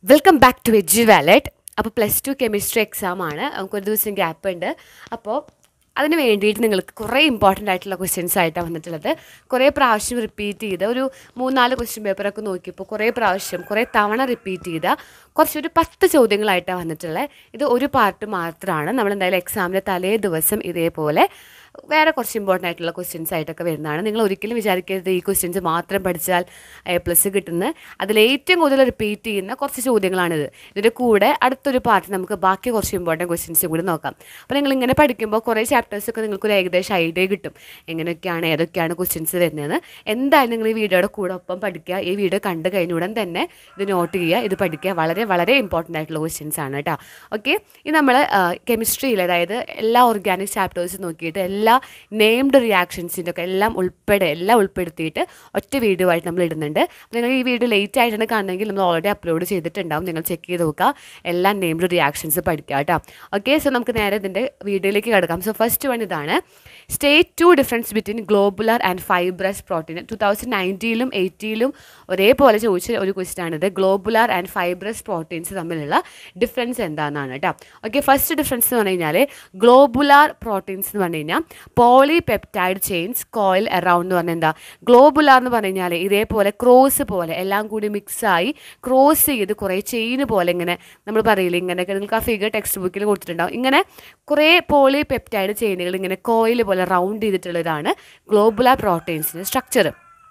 welcome back to എജ് വാലറ്റ് അപ്പോൾ പ്ലസ് ടു കെമിസ്ട്രി എക്സാം ആണ് നമുക്കൊരു ദിവസം ഗ്യാപ്പ് ഉണ്ട് അപ്പോൾ അതിന് വേണ്ടിയിട്ട് നിങ്ങൾക്ക് കുറേ ഇമ്പോർട്ടൻ്റ് ആയിട്ടുള്ള ക്വസ്റ്റ്യൻസ് ആയിട്ടാണ് വന്നിട്ടുള്ളത് കുറേ പ്രാവശ്യം റിപ്പീറ്റ് ചെയ്ത് ഒരു മൂന്നാല് ക്വസ്റ്റ്യൻ പേപ്പറൊക്കെ നോക്കിയപ്പോൾ കുറേ പ്രാവശ്യം കുറേ തവണ റിപ്പീറ്റ് ചെയ്ത കുറച്ചൊരു പത്ത് ചോദ്യങ്ങളായിട്ടാണ് വന്നിട്ടുള്ളത് ഇത് ഒരു പാർട്ട് മാത്രമാണ് നമ്മൾ എന്തായാലും എക്സാമിൻ്റെ തലേ ദിവസം ഇതേപോലെ വേറെ കുറച്ച് ഇമ്പോർട്ടൻ്റ് ആയിട്ടുള്ള ക്വസ്റ്റ്യൻസ് ആയിട്ടൊക്കെ വരുന്നതാണ് നിങ്ങൾ ഒരിക്കലും വിചാരിക്കരുത് ഈ ക്വസ്റ്റ്യൻസ് മാത്രം പഠിച്ചാൽ എ പ്ലസ് കിട്ടുന്നത് അതിൽ ഏറ്റവും കൂടുതൽ റിപ്പീറ്റ് ചെയ്യുന്ന കുറച്ച് ചോദ്യങ്ങളാണിത് ഇതിൻ്റെ കൂടെ അടുത്തൊരു പാർട്ട് നമുക്ക് ബാക്കി കുറച്ച് ഇമ്പോർട്ടൻറ്റ് ക്വസ്റ്റ്യൻസും കൂടി നോക്കാം അപ്പോൾ നിങ്ങൾ ഇങ്ങനെ പഠിക്കുമ്പോൾ കുറേ ചാപ്റ്റേഴ്സൊക്കെ നിങ്ങൾക്കൊരു ഏകദേശം ഐഡിയ കിട്ടും എങ്ങനെയൊക്കെയാണ് ഏതൊക്കെയാണ് ക്വസ്റ്റ്യൻസ് വരുന്നതെന്ന് എന്തായാലും നിങ്ങൾ ഈ വീഡിയോയുടെ കൂടെ ഒപ്പം പഠിക്കുക ഈ വീഡിയോ കണ്ടു കഴിഞ്ഞ ഉടൻ തന്നെ ഇത് നോട്ട് ചെയ്യുക ഇത് പഠിക്കുക വളരെ വളരെ ഇമ്പോർട്ടൻ്റ് ആയിട്ടുള്ള ക്വസ്റ്റ്യൻസ് ആണ് കേട്ടോ ഓക്കെ ഇത് നമ്മൾ കെമിസ്ട്രിയിൽ അതായത് എല്ലാ ഓർഗാനിക് ചാപ്റ്റേഴ്സ് നോക്കിയിട്ട് എല്ലാ നെയിംഡ് റിയാക്ഷൻസിൻ്റെ ഒക്കെ എല്ലാം ഉൾപ്പെടെ എല്ലാം ഉൾപ്പെടുത്തിയിട്ട് ഒറ്റ വീഡിയോ ആയിട്ട് നമ്മൾ ഇടുന്നുണ്ട് അപ്പോൾ നിങ്ങൾ ഈ വീഡിയോ ലേറ്റ് ആയിട്ടാണ് കാണുന്നതെങ്കിൽ നമ്മൾ ഓൾറെഡി അപ്ലോഡ് ചെയ്തിട്ടുണ്ടാവും നിങ്ങൾ ചെക്ക് ചെയ്ത് നോക്കുക എല്ലാ നെയിംഡ് റിയാക്ഷൻസ് പഠിക്കുക കേട്ടോ ഓക്കെ സോ നമുക്ക് നേരെ ഇതിൻ്റെ വീഡിയോയിലേക്ക് കിടക്കാം സോ ഫസ്റ്റ് വൺ ഇതാണ് state two difference between globular and fibrous protein two thousand നയൻറ്റീനിലും എയ്റ്റിയിലും ഒരേപോലെ ചോദിച്ച ഒരു ക്വസ്റ്റ്യൻ ആണിത് ഗ്ലോബുലർ ആൻഡ് ഫൈബ്രസ് പ്രോട്ടീൻസ് തമ്മിലുള്ള ഡിഫറൻസ് എന്താണെന്നാണ് കേട്ടോ ഓക്കെ ഫസ്റ്റ് ഡിഫറൻസ് എന്ന് പറഞ്ഞു കഴിഞ്ഞാൽ ഗ്ലോബുലാർ പ്രോട്ടീൻസ് എന്ന് പറഞ്ഞു കഴിഞ്ഞാൽ polypeptide chains coil around എന്ന് പറഞ്ഞാൽ എന്താ ഗ്ലോബുലാർ എന്ന് പറഞ്ഞു കഴിഞ്ഞാൽ ഇതേപോലെ ക്രോസ് പോലെ എല്ലാം കൂടി മിക്സായി ക്രോസ് ചെയ്ത് കുറേ ചെയിൻ പോലെ ഇങ്ങനെ നമ്മൾ പറയില്ലേ ഇങ്ങനെയൊക്കെ നിങ്ങൾക്ക് ആ ഫിഗർ ടെക്സ്റ്റ് ബുക്കിൽ കൊടുത്തിട്ടുണ്ടാവും ഇങ്ങനെ കുറേ പോളി പെപ്റ്റൈഡ് ചെയിനുകൾ ഇങ്ങനെ കോയിൽ പോലെ റൗണ്ട് ചെയ്തിട്ടുള്ളതാണ് ഗ്ലോബുലാർ പ്രോട്ടീൻസിൻ്റെ സ്ട്രക്ചർ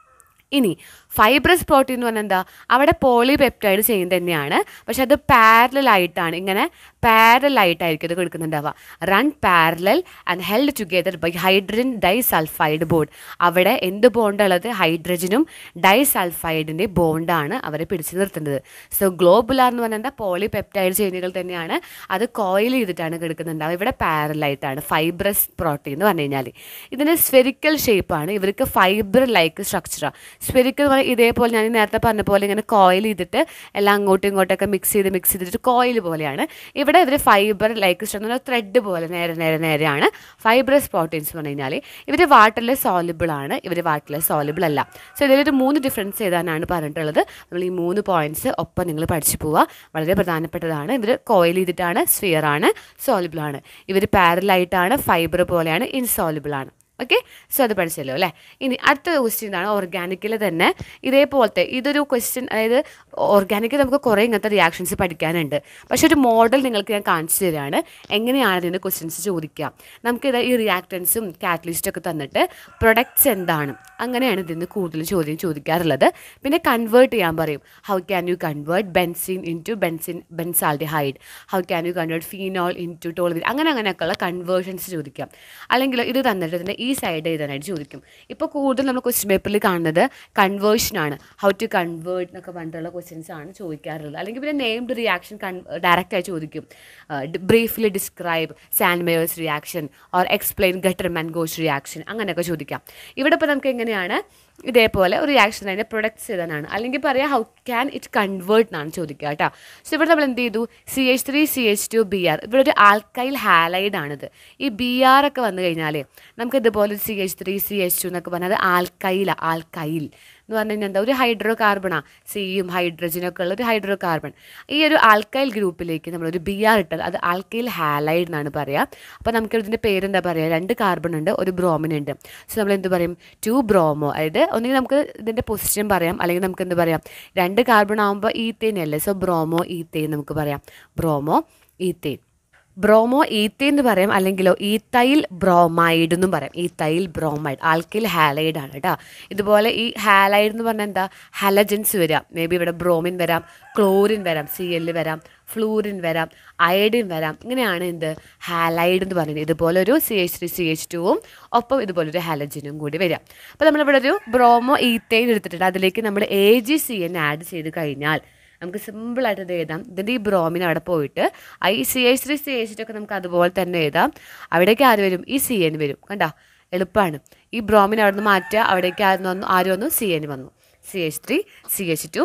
ഇനി ഫൈബ്രസ് പ്രോട്ടീൻ എന്ന് പറഞ്ഞാൽ എന്താ അവിടെ പോളിപെപ്റ്റൈഡ് ചെയിൻ തന്നെയാണ് പക്ഷെ അത് പാരലൽ ആയിട്ടാണ് ഇങ്ങനെ പാരലൽ ആയിട്ടായിരിക്കും ഇത് കൊടുക്കുന്നുണ്ടാവുക run parallel and held together by hydrogen disulphide bond അവിടെ എന്ത് ബോണ്ടുള്ളത് ഹൈഡ്രജനും ഡൈസൾഫൈഡിൻ്റെ ബോണ്ടാണ് അവരെ പിടിച്ചു നിർത്തുന്നത് സോ ഗ്ലോബുലാർ എന്ന് പറഞ്ഞാൽ എന്താ പോളിപെപ്റ്റൈഡ് ചെയിനുകൾ തന്നെയാണ് അത് കോയിൽ ചെയ്തിട്ടാണ് കിടക്കുന്നുണ്ടാവുക ഇവിടെ പാരലായിട്ടാണ് ഫൈബ്രസ് പ്രോട്ടീൻ എന്ന് പറഞ്ഞു കഴിഞ്ഞാൽ ഇതിന് സ്ഫെരിക്കൽ ഷേപ്പാണ് ഇവർക്ക് ഫൈബർ ലൈക്ക് സ്ട്രക്ചറാണ് സ്പെരിക്കൽ എന്ന് പറഞ്ഞാൽ ഇതേപോലെ ഞാൻ നേരത്തെ പറഞ്ഞ പോലെ ഇങ്ങനെ കോയിൽ ചെയ്തിട്ട് എല്ലാം അങ്ങോട്ടും ഇങ്ങോട്ടൊക്കെ മിക്സ് ചെയ്ത് മിക്സ് ചെയ്തിട്ട് കോയിൽ പോലെയാണ് ഇവിടെ ഇവർ ഫൈബർ ലൈക്ക് സ്ട്രക്ചർ ത്രെഡ് പോലെ നേരെ നേരെ നേരെയാണ് ഫൈബ്രസ് പ്രോട്ടീൻസ് എന്ന് പറഞ്ഞു കഴിഞ്ഞാൽ ഇവർ വാട്ടറിൽ സോലിബിൾ ആണ് ഇവർ വാട്ടറിൽ സോലിബിൾ അല്ല സോ ഇതിലൊരു മൂന്ന് ഡിഫറൻസ് ഏതാനാണ് പറഞ്ഞിട്ടുള്ളത് നമ്മൾ ഈ മൂന്ന് പോയിന്റ്സ് ഒപ്പം നിങ്ങൾ പഠിച്ചു പോവുക വളരെ പ്രധാനപ്പെട്ടതാണ് ഇവർ കോയിൽ ചെയ്തിട്ടാണ് സ്ഫിയർ ആണ് സോലിബിൾ ആണ് ഇവർ പാരലായിട്ടാണ് ഫൈബർ പോലെയാണ് ഇൻസോലിബിൾ ആണ് ഓക്കെ സോ അത് പഠിച്ചല്ലോ അല്ലേ ഇനി അടുത്ത ക്വസ്റ്റ്യൻ ആണ് ഓർഗാനിക്കിൽ തന്നെ ഇതേപോലത്തെ ഇതൊരു ക്വസ്റ്റ്യൻ അതായത് ഓർഗാനിക്കിൽ നമുക്ക് കുറേ ഇങ്ങനത്തെ റിയാക്ഷൻസ് പഠിക്കാനുണ്ട് പക്ഷെ ഒരു മോഡൽ നിങ്ങൾക്ക് ഞാൻ കാണിച്ചു തരാണ് എങ്ങനെയാണ് ഇതിൻ്റെ ക്വസ്റ്റ്യൻസ് ചോദിക്കുക നമുക്കിത് ഈ റിയാക്ടൻസും കാറ്റലിസ്റ്റും ഒക്കെ തന്നിട്ട് പ്രൊഡക്ട്സ് എന്താണ് അങ്ങനെയാണ് ഇതിന് കൂടുതൽ ചോദ്യം ചോദിക്കാറുള്ളത് പിന്നെ കൺവേർട്ട് ചെയ്യാൻ പറയും how can you convert benzene into benzene benzaldehyde how can you convert phenol into toluene അങ്ങനെ അങ്ങനെയൊക്കെയുള്ള കൺവേർഷൻസ് ചോദിക്കാം അല്ലെങ്കിൽ ഇത് തന്നിട്ട് ഇതിൻ്റെ ഈ സൈഡ് എഴുതാനായിട്ട് ചോദിക്കും ഇപ്പോൾ കൂടുതൽ നമ്മൾ ക്വസ്റ്റ്യൻ പേപ്പറിൽ കാണുന്നത് കൺവേർഷനാണ് ഹൗ ടു കൺവേർട്ട് എന്നൊക്കെ പറഞ്ഞിട്ടുള്ള ക്വസ്റ്റ്യൻസ് ആണ് ചോദിക്കാറുള്ളത് അല്ലെങ്കിൽ പിന്നെ നെയിംഡ് റിയാക്ഷൻ കൺ ഡയറക്റ്റായി ചോദിക്കും briefly describe Sandmeyer's reaction or explain Gattermann Koch reaction അങ്ങനെയൊക്കെ ചോദിക്കാം ഇവിടെ ഇപ്പോൾ നമുക്ക് എങ്ങനെയാണ് ഇതേപോലെ ഒരു റിയാക്ഷൻ അതിൻ്റെ പ്രൊഡക്ട്സ് ചെയ്താനാണ് അല്ലെങ്കിൽ പറയാം ഹൗ ക്യാൻ ഇറ്റ് കൺവേർട്ട് എന്നാണ് ചോദിക്കുക കേട്ടോ സോ ഇവിടെ നമ്മൾ എന്ത് ചെയ്തു C H three C H two B R ഇവിടെ ഒരു ആൽക്കൈൽ ഹാലൈഡ് ആണിത് ഈ ബി ആർ ഒക്കെ വന്നു കഴിഞ്ഞാൽ നമുക്ക് ഇതുപോലെ C H three C H two എന്നൊക്കെ പറഞ്ഞാൽ ആൽക്കൈല ആൽക്കൈൽ എന്ന് പറഞ്ഞു കഴിഞ്ഞാൽ എന്താ ഒരു ഹൈഡ്രോ കാർബണാണ് സിയും ഹൈഡ്രജനൊക്കെ ഉള്ള ഒരു ഹൈഡ്രോ കാർബൺ ഈ ഒരു ആൽക്കൈൽ ഗ്രൂപ്പിലേക്ക് നമ്മളൊരു ബി ആർ ഇട്ടാൽ അത് ആൽക്കൈൽ ഹാലൈഡ് എന്നാണ് പറയുക അപ്പോൾ നമുക്ക് ഇതിൻ്റെ പേരെന്താ പറയുക രണ്ട് കാർബൺ ഉണ്ട് ഒരു ബ്രോമിൻ ഉണ്ട് സോ നമ്മൾ എന്ത് പറയും ടു ബ്രോമോ അതായത് ഒന്നുകിൽ നമുക്ക് ഇതിൻ്റെ പൊസിഷൻ പറയാം അല്ലെങ്കിൽ നമുക്ക് എന്ത് പറയാം രണ്ട് കാർബൺ ആകുമ്പോൾ ഈത്തേൻ അല്ലേ സോ ബ്രോമോ ഈത്തേൻ നമുക്ക് പറയാം ബ്രോമോ ഈത്തേൻ ബ്രോമോ ഈത്തേൻ എന്ന് പറയാം അല്ലെങ്കിലോ ഈത്തൈൽ ബ്രോമൈഡ് എന്നും പറയാം ഈത്തൈൽ ബ്രോമൈഡ് ആൽക്കിൽ ഹാലൈഡ് ആണ് കേട്ടോ ഇതുപോലെ ഈ ഹാലൈഡ് എന്ന് പറഞ്ഞാൽ എന്താ ഹലജൻസ് വരാം മേ ബി ഇവിടെ ബ്രോമിൻ വരാം ക്ലോറിൻ വരാം സി എല്ല് വരാം ഫ്ലൂറിൻ വരാം അയഡിൻ വരാം ഇങ്ങനെയാണ് എന്ത് ഹാലൈഡ് എന്ന് പറയുന്നത് ഇതുപോലെ ഒരു C H three C H ടുവും ഒപ്പം ഇതുപോലൊരു ഹാലജനും കൂടി വരാം അപ്പോൾ നമ്മളിവിടെ ഒരു ബ്രോമോ ഈത്തേൻ എടുത്തിട്ടുണ്ട് അതിലേക്ക് നമ്മൾ A G C N add ചെയ്ത് കഴിഞ്ഞാൽ നമുക്ക് സിമ്പിളായിട്ട് ഇത് എഴുതാം ഇതിൻ്റെ ഈ ബ്രോമിന് അവിടെ പോയിട്ട് I C H three C H ഒക്കെ നമുക്ക് അതുപോലെ തന്നെ എഴുതാം അവിടേക്ക് ആര് വരും ഈ സി എൻ വരും കണ്ടോ എളുപ്പമാണ് ഈ ബ്രോമിന് അവിടെ നിന്ന് മാറ്റുക അവിടേക്ക് ആര് വന്നു ആര് വന്നു സി എൻ വന്നു C H three C H two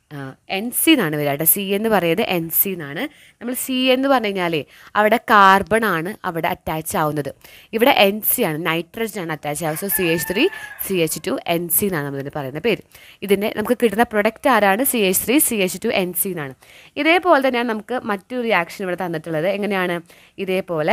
N C എന്നാണ് വരിക കേട്ടോ സി എന്ന് പറയുന്നത് എൻ സി എന്നാണ് നമ്മൾ സി എന്ന് പറഞ്ഞു കഴിഞ്ഞാലേ അവിടെ കാർബൺ ആണ് അവിടെ അറ്റാച്ച് ആവുന്നത് ഇവിടെ എൻ സി ആണ് നൈട്രജൻ ആണ് അറ്റാച്ച് ആവുന്നത് so C H three C H two N C എന്നാണ് നമ്മളിതിന് പറയുന്ന പേര് ഇതിൻ്റെ നമുക്ക് കിട്ടുന്ന പ്രൊഡക്റ്റ് ആരാണ് C H three C H two N C എന്നാണ് ഇതേപോലെ തന്നെയാണ് നമുക്ക് മറ്റൊരു റിയാക്ഷൻ ഇവിടെ തന്നിട്ടുള്ളത് എങ്ങനെയാണ് ഇതേപോലെ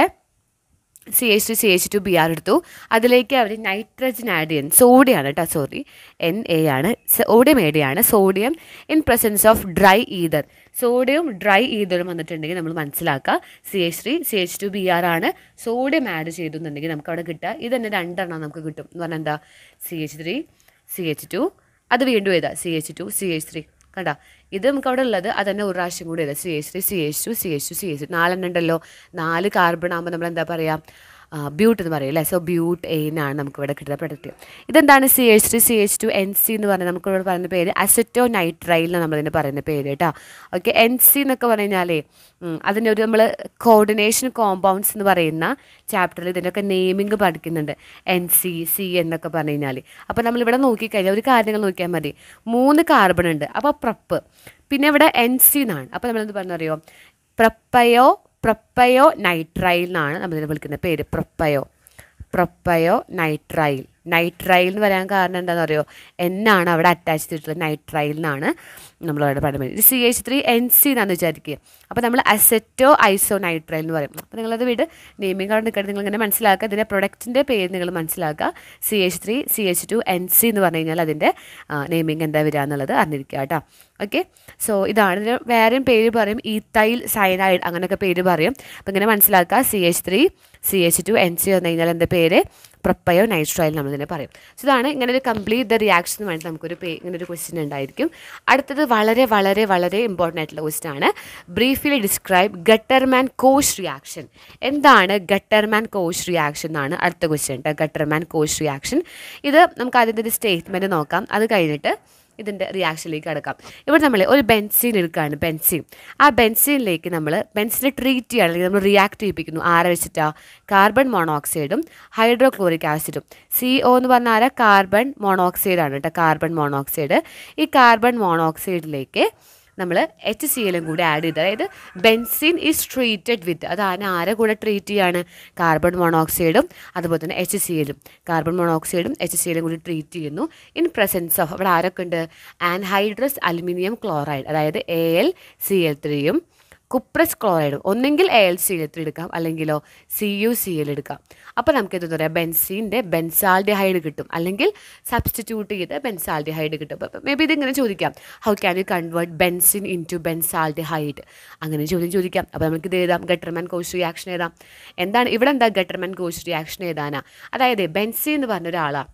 C H two C H two B R എടുത്തു അതിലേക്ക് അവർ നൈട്രജൻ ആഡ് ചെയ്യുന്നു സോഡിയാണ് കേട്ടോ സോറി എൻ എ ആണ് സോഡിയം ആഡ് ചെയ്യാണ് sodium in presence of dry ether sodium dry ഈതറും വന്നിട്ടുണ്ടെങ്കിൽ നമ്മൾ മനസ്സിലാക്കുക C H three C H two B R ആണ് സോഡിയം ആഡ് ചെയ്തു എന്നുണ്ടെങ്കിൽ നമുക്ക് അവിടെ കിട്ടുക ഇത് തന്നെ രണ്ടെണ്ണം നമുക്ക് കിട്ടും എന്ന് പറഞ്ഞാൽ എന്താ C H three C H two അത് വീണ്ടും എഴുതാം C H two C H three കണ്ട ഇത് നമുക്ക് അവിടെ ഉള്ളത് അത് തന്നെ ഒരു പ്രാവശ്യം കൂടി എഴുതാം C H three C H two C H two C H two നാലെണ്ണം ഉണ്ടല്ലോ നാല് കാർബൺ ആകുമ്പോൾ നമ്മൾ എന്താ പറയുക ബ്യൂട്ട് എന്ന് പറയും അല്ലേ സോ ബ്യൂട്ട് എയിനാണ് നമുക്ക് ഇവിടെ കിട്ടുന്ന പ്രൊഡക്റ്റ് ഇതെന്താണ് C H three C H two N C എന്ന് പറഞ്ഞാൽ നമുക്ക് ഇവിടെ പറയുന്ന പേര് അസറ്റോ നൈട്രൈൽ എന്ന് നമ്മളിതിന് പറയുന്ന പേര് കേട്ടോ ഓക്കെ എൻ സി എന്നൊക്കെ പറഞ്ഞു കഴിഞ്ഞാലേ അതിൻ്റെ ഒരു നമ്മൾ കോർഡിനേഷൻ കോമ്പൗണ്ട്സ് എന്ന് പറയുന്ന ചാപ്റ്ററിൽ ഇതിൻ്റെയൊക്കെ നെയിമിങ് പഠിക്കുന്നുണ്ട് എൻ സി സി എന്നൊക്കെ പറഞ്ഞു കഴിഞ്ഞാൽ അപ്പോൾ നമ്മളിവിടെ നോക്കിക്കഴിഞ്ഞാൽ ഒരു കാര്യങ്ങൾ നോക്കിയാൽ മതി മൂന്ന് കാർബൺ ഉണ്ട് അപ്പോൾ പ്രപ്പ് പിന്നെ ഇവിടെ എൻ സി എന്നാണ് അപ്പോൾ നമ്മളെന്ത് പറഞ്ഞറിയോ പ്രപ്പയോ പ്രൊപ്പയോ നൈട്രൈൽ എന്നാണ് നമ്മളിതിനെ വിളിക്കുന്ന പേര് പ്രൊപ്പയോ പ്രൊപ്പയോ നൈട്രൈൽ നൈട്രൈൽ എന്ന് പറയാൻ കാരണം എന്താണെന്ന് അറിയോ എന്നാണ് അവിടെ അറ്റാച്ച് ചെയ്തിട്ടുള്ളത് നൈട്രൈൽ എന്നാണ് നമ്മളവിടെ പറയുന്നത് ഇത് C H three N C എന്നാണ് വിചാരിക്കുക അപ്പോൾ നമ്മൾ അസെറ്റോ ഐസോ നൈട്രൈൽ എന്ന് പറയും അപ്പോൾ നിങ്ങളത് വീട് നെയിമിംഗ് അവിടെ നിൽക്കട്ടെ നിങ്ങൾ ഇങ്ങനെ മനസ്സിലാക്കുക ഇതിൻ്റെ പ്രൊഡക്റ്റിൻ്റെ പേര് നിങ്ങൾ മനസ്സിലാക്കുക C H three C H two N C എന്ന് പറഞ്ഞു കഴിഞ്ഞാൽ അതിൻ്റെ നെയിമിംഗ് എന്താ വരിക എന്നുള്ളത് അറിഞ്ഞിരിക്കുക കേട്ടോ ഓക്കെ സോ ഇതാണ് ഇതിന് വേറെയും പേര് പറയും ഈത്തൈൽ സൈനൈഡ് അങ്ങനെയൊക്കെ പേര് പറയും അപ്പോൾ ഇങ്ങനെ മനസ്സിലാക്കുക C H three C H two N C വന്നു കഴിഞ്ഞാൽ എൻ്റെ പേര് പ്രൊപ്പയോ നൈട്രോയിൽ നമ്മൾ ഇതിനെ പറയും സോ ഇതാണ് ഇങ്ങനെ ഒരു കംപ്ലീറ്റ് ദ റിയാക്ഷൻ വേണ്ടി നമുക്കൊരു പേ ഇങ്ങനെ ഒരു ക്വസ്റ്റ്യൻ ഉണ്ടായിരിക്കും അടുത്തത് വളരെ വളരെ വളരെ ഇമ്പോർട്ടൻ്റ് ആയിട്ടുള്ള ക്വസ്റ്റ്യൻ ആണ് briefly describe Gattermann Koch reaction എന്താണ് ഗട്ടർമാൻ കോഷ് റിയാക്ഷൻ എന്നാണ് അടുത്ത ക്വസ്റ്റ്യൻ കേട്ടോ ഗട്ടർമാൻ കോഷ് റിയാക്ഷൻ ഇത് നമുക്ക് അതിൻ്റെ ഒരു സ്റ്റേറ്റ്മെൻറ്റ് നോക്കാം അത് കഴിഞ്ഞിട്ട് ഇതിൻ്റെ റിയാക്ഷനിലേക്ക് കിടക്കാം ഇവിടെ നമ്മൾ ഒരു ബെൻസീൻ എടുക്കുകയാണ് ബെൻസീൻ ആ ബെൻസീനിലേക്ക് നമ്മൾ ബെൻസിനെ ട്രീറ്റ് ചെയ്യുക അല്ലെങ്കിൽ നമ്മൾ റിയാക്ട് ചെയ്യിപ്പിക്കുന്നു ആരെ വെച്ചിട്ടാ കാർബൺ മോണോക്സൈഡും ഹൈഡ്രോക്ലോറിക് ആസിഡും സി ഒ എന്ന് പറഞ്ഞാൽ കാർബൺ മോണോക്സൈഡ് ആണ് കേട്ടോ കാർബൺ മോണോക്സൈഡ് ഈ കാർബൺ മോണോക്സൈഡിലേക്ക് നമ്മൾ എച്ച് സി എല്ലും കൂടി ആഡ് ചെയ്ത് അതായത് ബെൻസിൻ ഈസ് ട്രീറ്റഡ് വിത്ത് അത് ആന ആരെ കൂടെ ട്രീറ്റ് ചെയ്യാണ് കാർബൺ മോണോക്സൈഡും അതുപോലെ തന്നെ എച്ച് സി എല്ലും കാർബൺ മോണോക്സൈഡും എച്ച് സി എല്ലും കൂടി ട്രീറ്റ് ചെയ്യുന്നു ഇൻ പ്രസൻസ് ഓഫ് അവിടെ ആരൊക്കെ ഉണ്ട് ആൻഹൈഡ്രസ് അലുമിനിയം ക്ലോറൈഡ് അതായത് എ എൽ സി എൽ ത്രീയും കുപ്രസ് ക്ലോറൈഡും ഒന്നെങ്കിൽ A L C L three എടുക്കാം അല്ലെങ്കിലോ സി യു സി എൽ എടുക്കാം അപ്പോൾ നമുക്ക് എന്താ പറയുക ബെൻസീൻ്റെ ബെൻസാൾഡിഹൈഡ് കിട്ടും അല്ലെങ്കിൽ സബ്സ്റ്റിറ്റ്യൂട്ട് ചെയ്ത് ബെൻസാൾഡിഹൈഡ് കിട്ടും അപ്പോൾ മേ ബി ഇതിങ്ങനെ ചോദിക്കാം how can you convert benzene into benzaldehyde അങ്ങനെ ചോദ്യം ചോദിക്കാം അപ്പോൾ നമുക്ക് ഇത് എഴുതാം ഗട്ടർമാൻ കോഷ് റിയാക്ഷൻ എഴുതാം എന്താണ് ഇവിടെ എന്താ ഗട്ടർമാൻ കോഷ് റിയാക്ഷൻ എഴുതാനാ അതായത് ബെൻസി എന്ന് പറഞ്ഞ ഒരാളാണ്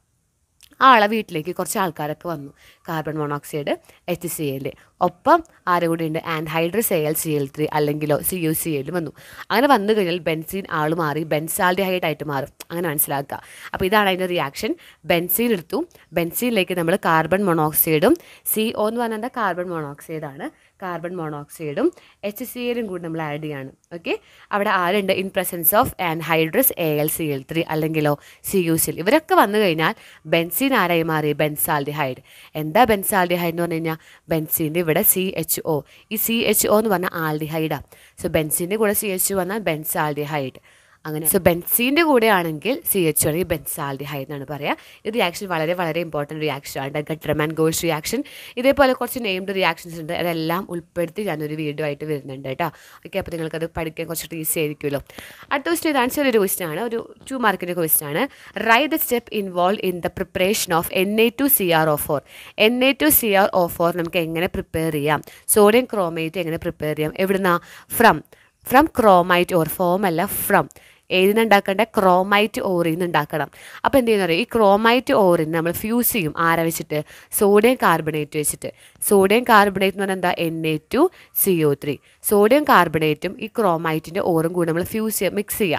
ആ ആളെ വീട്ടിലേക്ക് കുറച്ച് ആൾക്കാരൊക്കെ വന്നു carbon monoxide H C L ഒപ്പം ആരും കൂടി ഉണ്ട് anhydrous A L C L three അല്ലെങ്കിലോ സി യു സി എൽ വന്നു അങ്ങനെ വന്നു കഴിഞ്ഞാൽ ബെൻസീൻ ആൾ മാറി ബെൻസാൾഡിഹൈഡ് ആയിട്ട് മാറും അങ്ങനെ മനസ്സിലാക്കുക അപ്പോൾ ഇതാണ് അതിൻ്റെ റിയാക്ഷൻ ബെൻസീൻ എടുത്തു ബെൻസീനിലേക്ക് നമ്മൾ കാർബൺ മോണോക്സൈഡും സി ഒ എന്ന് പറഞ്ഞാൽ എന്താ കാർബൺ മോണോക്സൈഡ് ആണ് കാർബൺ മോണോക്സൈഡും എച്ച് സി എല്ലും കൂടി നമ്മൾ ആഡ് ചെയ്യാണ് ഓക്കെ അവിടെ ആരുണ്ട് in presence of anhydrous A L C L three അല്ലെങ്കിലോ സി യു സി എൽ ഇവരൊക്കെ വന്നു കഴിഞ്ഞാൽ ബെൻസീൻ ആരായി മാറി ബെൻസാൾഡിഹൈഡ് എന്താ ബെൻസാൾഡിഹൈഡ് എന്ന് പറഞ്ഞു കഴിഞ്ഞാൽ ബെൻസീൻ്റെ ഇവിടെ സി എച്ച് ഒ ഈ സി എച്ച് ഒ എന്ന് പറഞ്ഞാൽ ആൾഡിഹൈഡാണ് സോ ബെൻസീൻ്റെ കൂടെ സി എച്ച് വന്നാൽ ബെൻസാൾഡിഹൈഡ് അങ്ങനെ സോ ബെൻസീൻ്റെ കൂടെ ആണെങ്കിൽ സി എച്ച് ആണെങ്കിൽ ബെൻസാൾഡിഹൈഡ് എന്നാണ് പറയുക ഈ റിയാക്ഷൻ വളരെ വളരെ ഇമ്പോർട്ടൻറ്റ് റിയാക്ഷൻ ആണ് ഗട്രമാൻ ഗോഷ് റിയാക്ഷൻ ഇതേപോലെ കുറച്ച് നെയിംഡ് റിയാക്ഷൻസ് ഉണ്ട് അതെല്ലാം ഉൾപ്പെടുത്തി ഞാനൊരു വീഡിയോ ആയിട്ട് വരുന്നുണ്ട് കേട്ടോ ഓക്കെ അപ്പോൾ നിങ്ങൾക്കത് പഠിക്കാൻ കുറച്ച് ഈസി ആയിരിക്കുമല്ലോ അടുത്ത ക്വസ്റ്റ്യൻ ഇതാണ് ചെറിയൊരു ക്വസ്റ്റ്യൻ ആണ് ഒരു ടു മാർക്കിൻ്റെ ക്വസ്റ്റ്യൻ ആണ് write the step involve in the preparation of N A two C R O four N A two C R O four നമുക്ക് എങ്ങനെ പ്രിപ്പയർ ചെയ്യാം സോഡിയം ക്രോമേറ്റ് എങ്ങനെ പ്രിപ്പയർ ചെയ്യാം എവിടുന്ന from from chromite ore form അല്ല from ഏതിൽ നിന്ന് ഉണ്ടാക്കേണ്ട ക്രോമൈറ്റ് ഓറിൽ നിന്ന് ഉണ്ടാക്കണം അപ്പോൾ എന്ത് ചെയ്യുന്ന പറയുക ഈ ക്രോമൈറ്റ് ഓറിൽ നമ്മൾ ഫ്യൂസ് ചെയ്യും ആരെ വെച്ചിട്ട് സോഡിയം കാർബണേറ്റ് വെച്ചിട്ട് സോഡിയം കാർബണേറ്റ് എന്ന് പറഞ്ഞാൽ എന്താ N A two C O three sodium കാർബണേറ്റും ഈ ക്രോമൈറ്റിൻ്റെ ഓറും കൂടി നമ്മൾ ഫ്യൂസ് ചെയ്യുക മിക്സ് ചെയ്യുക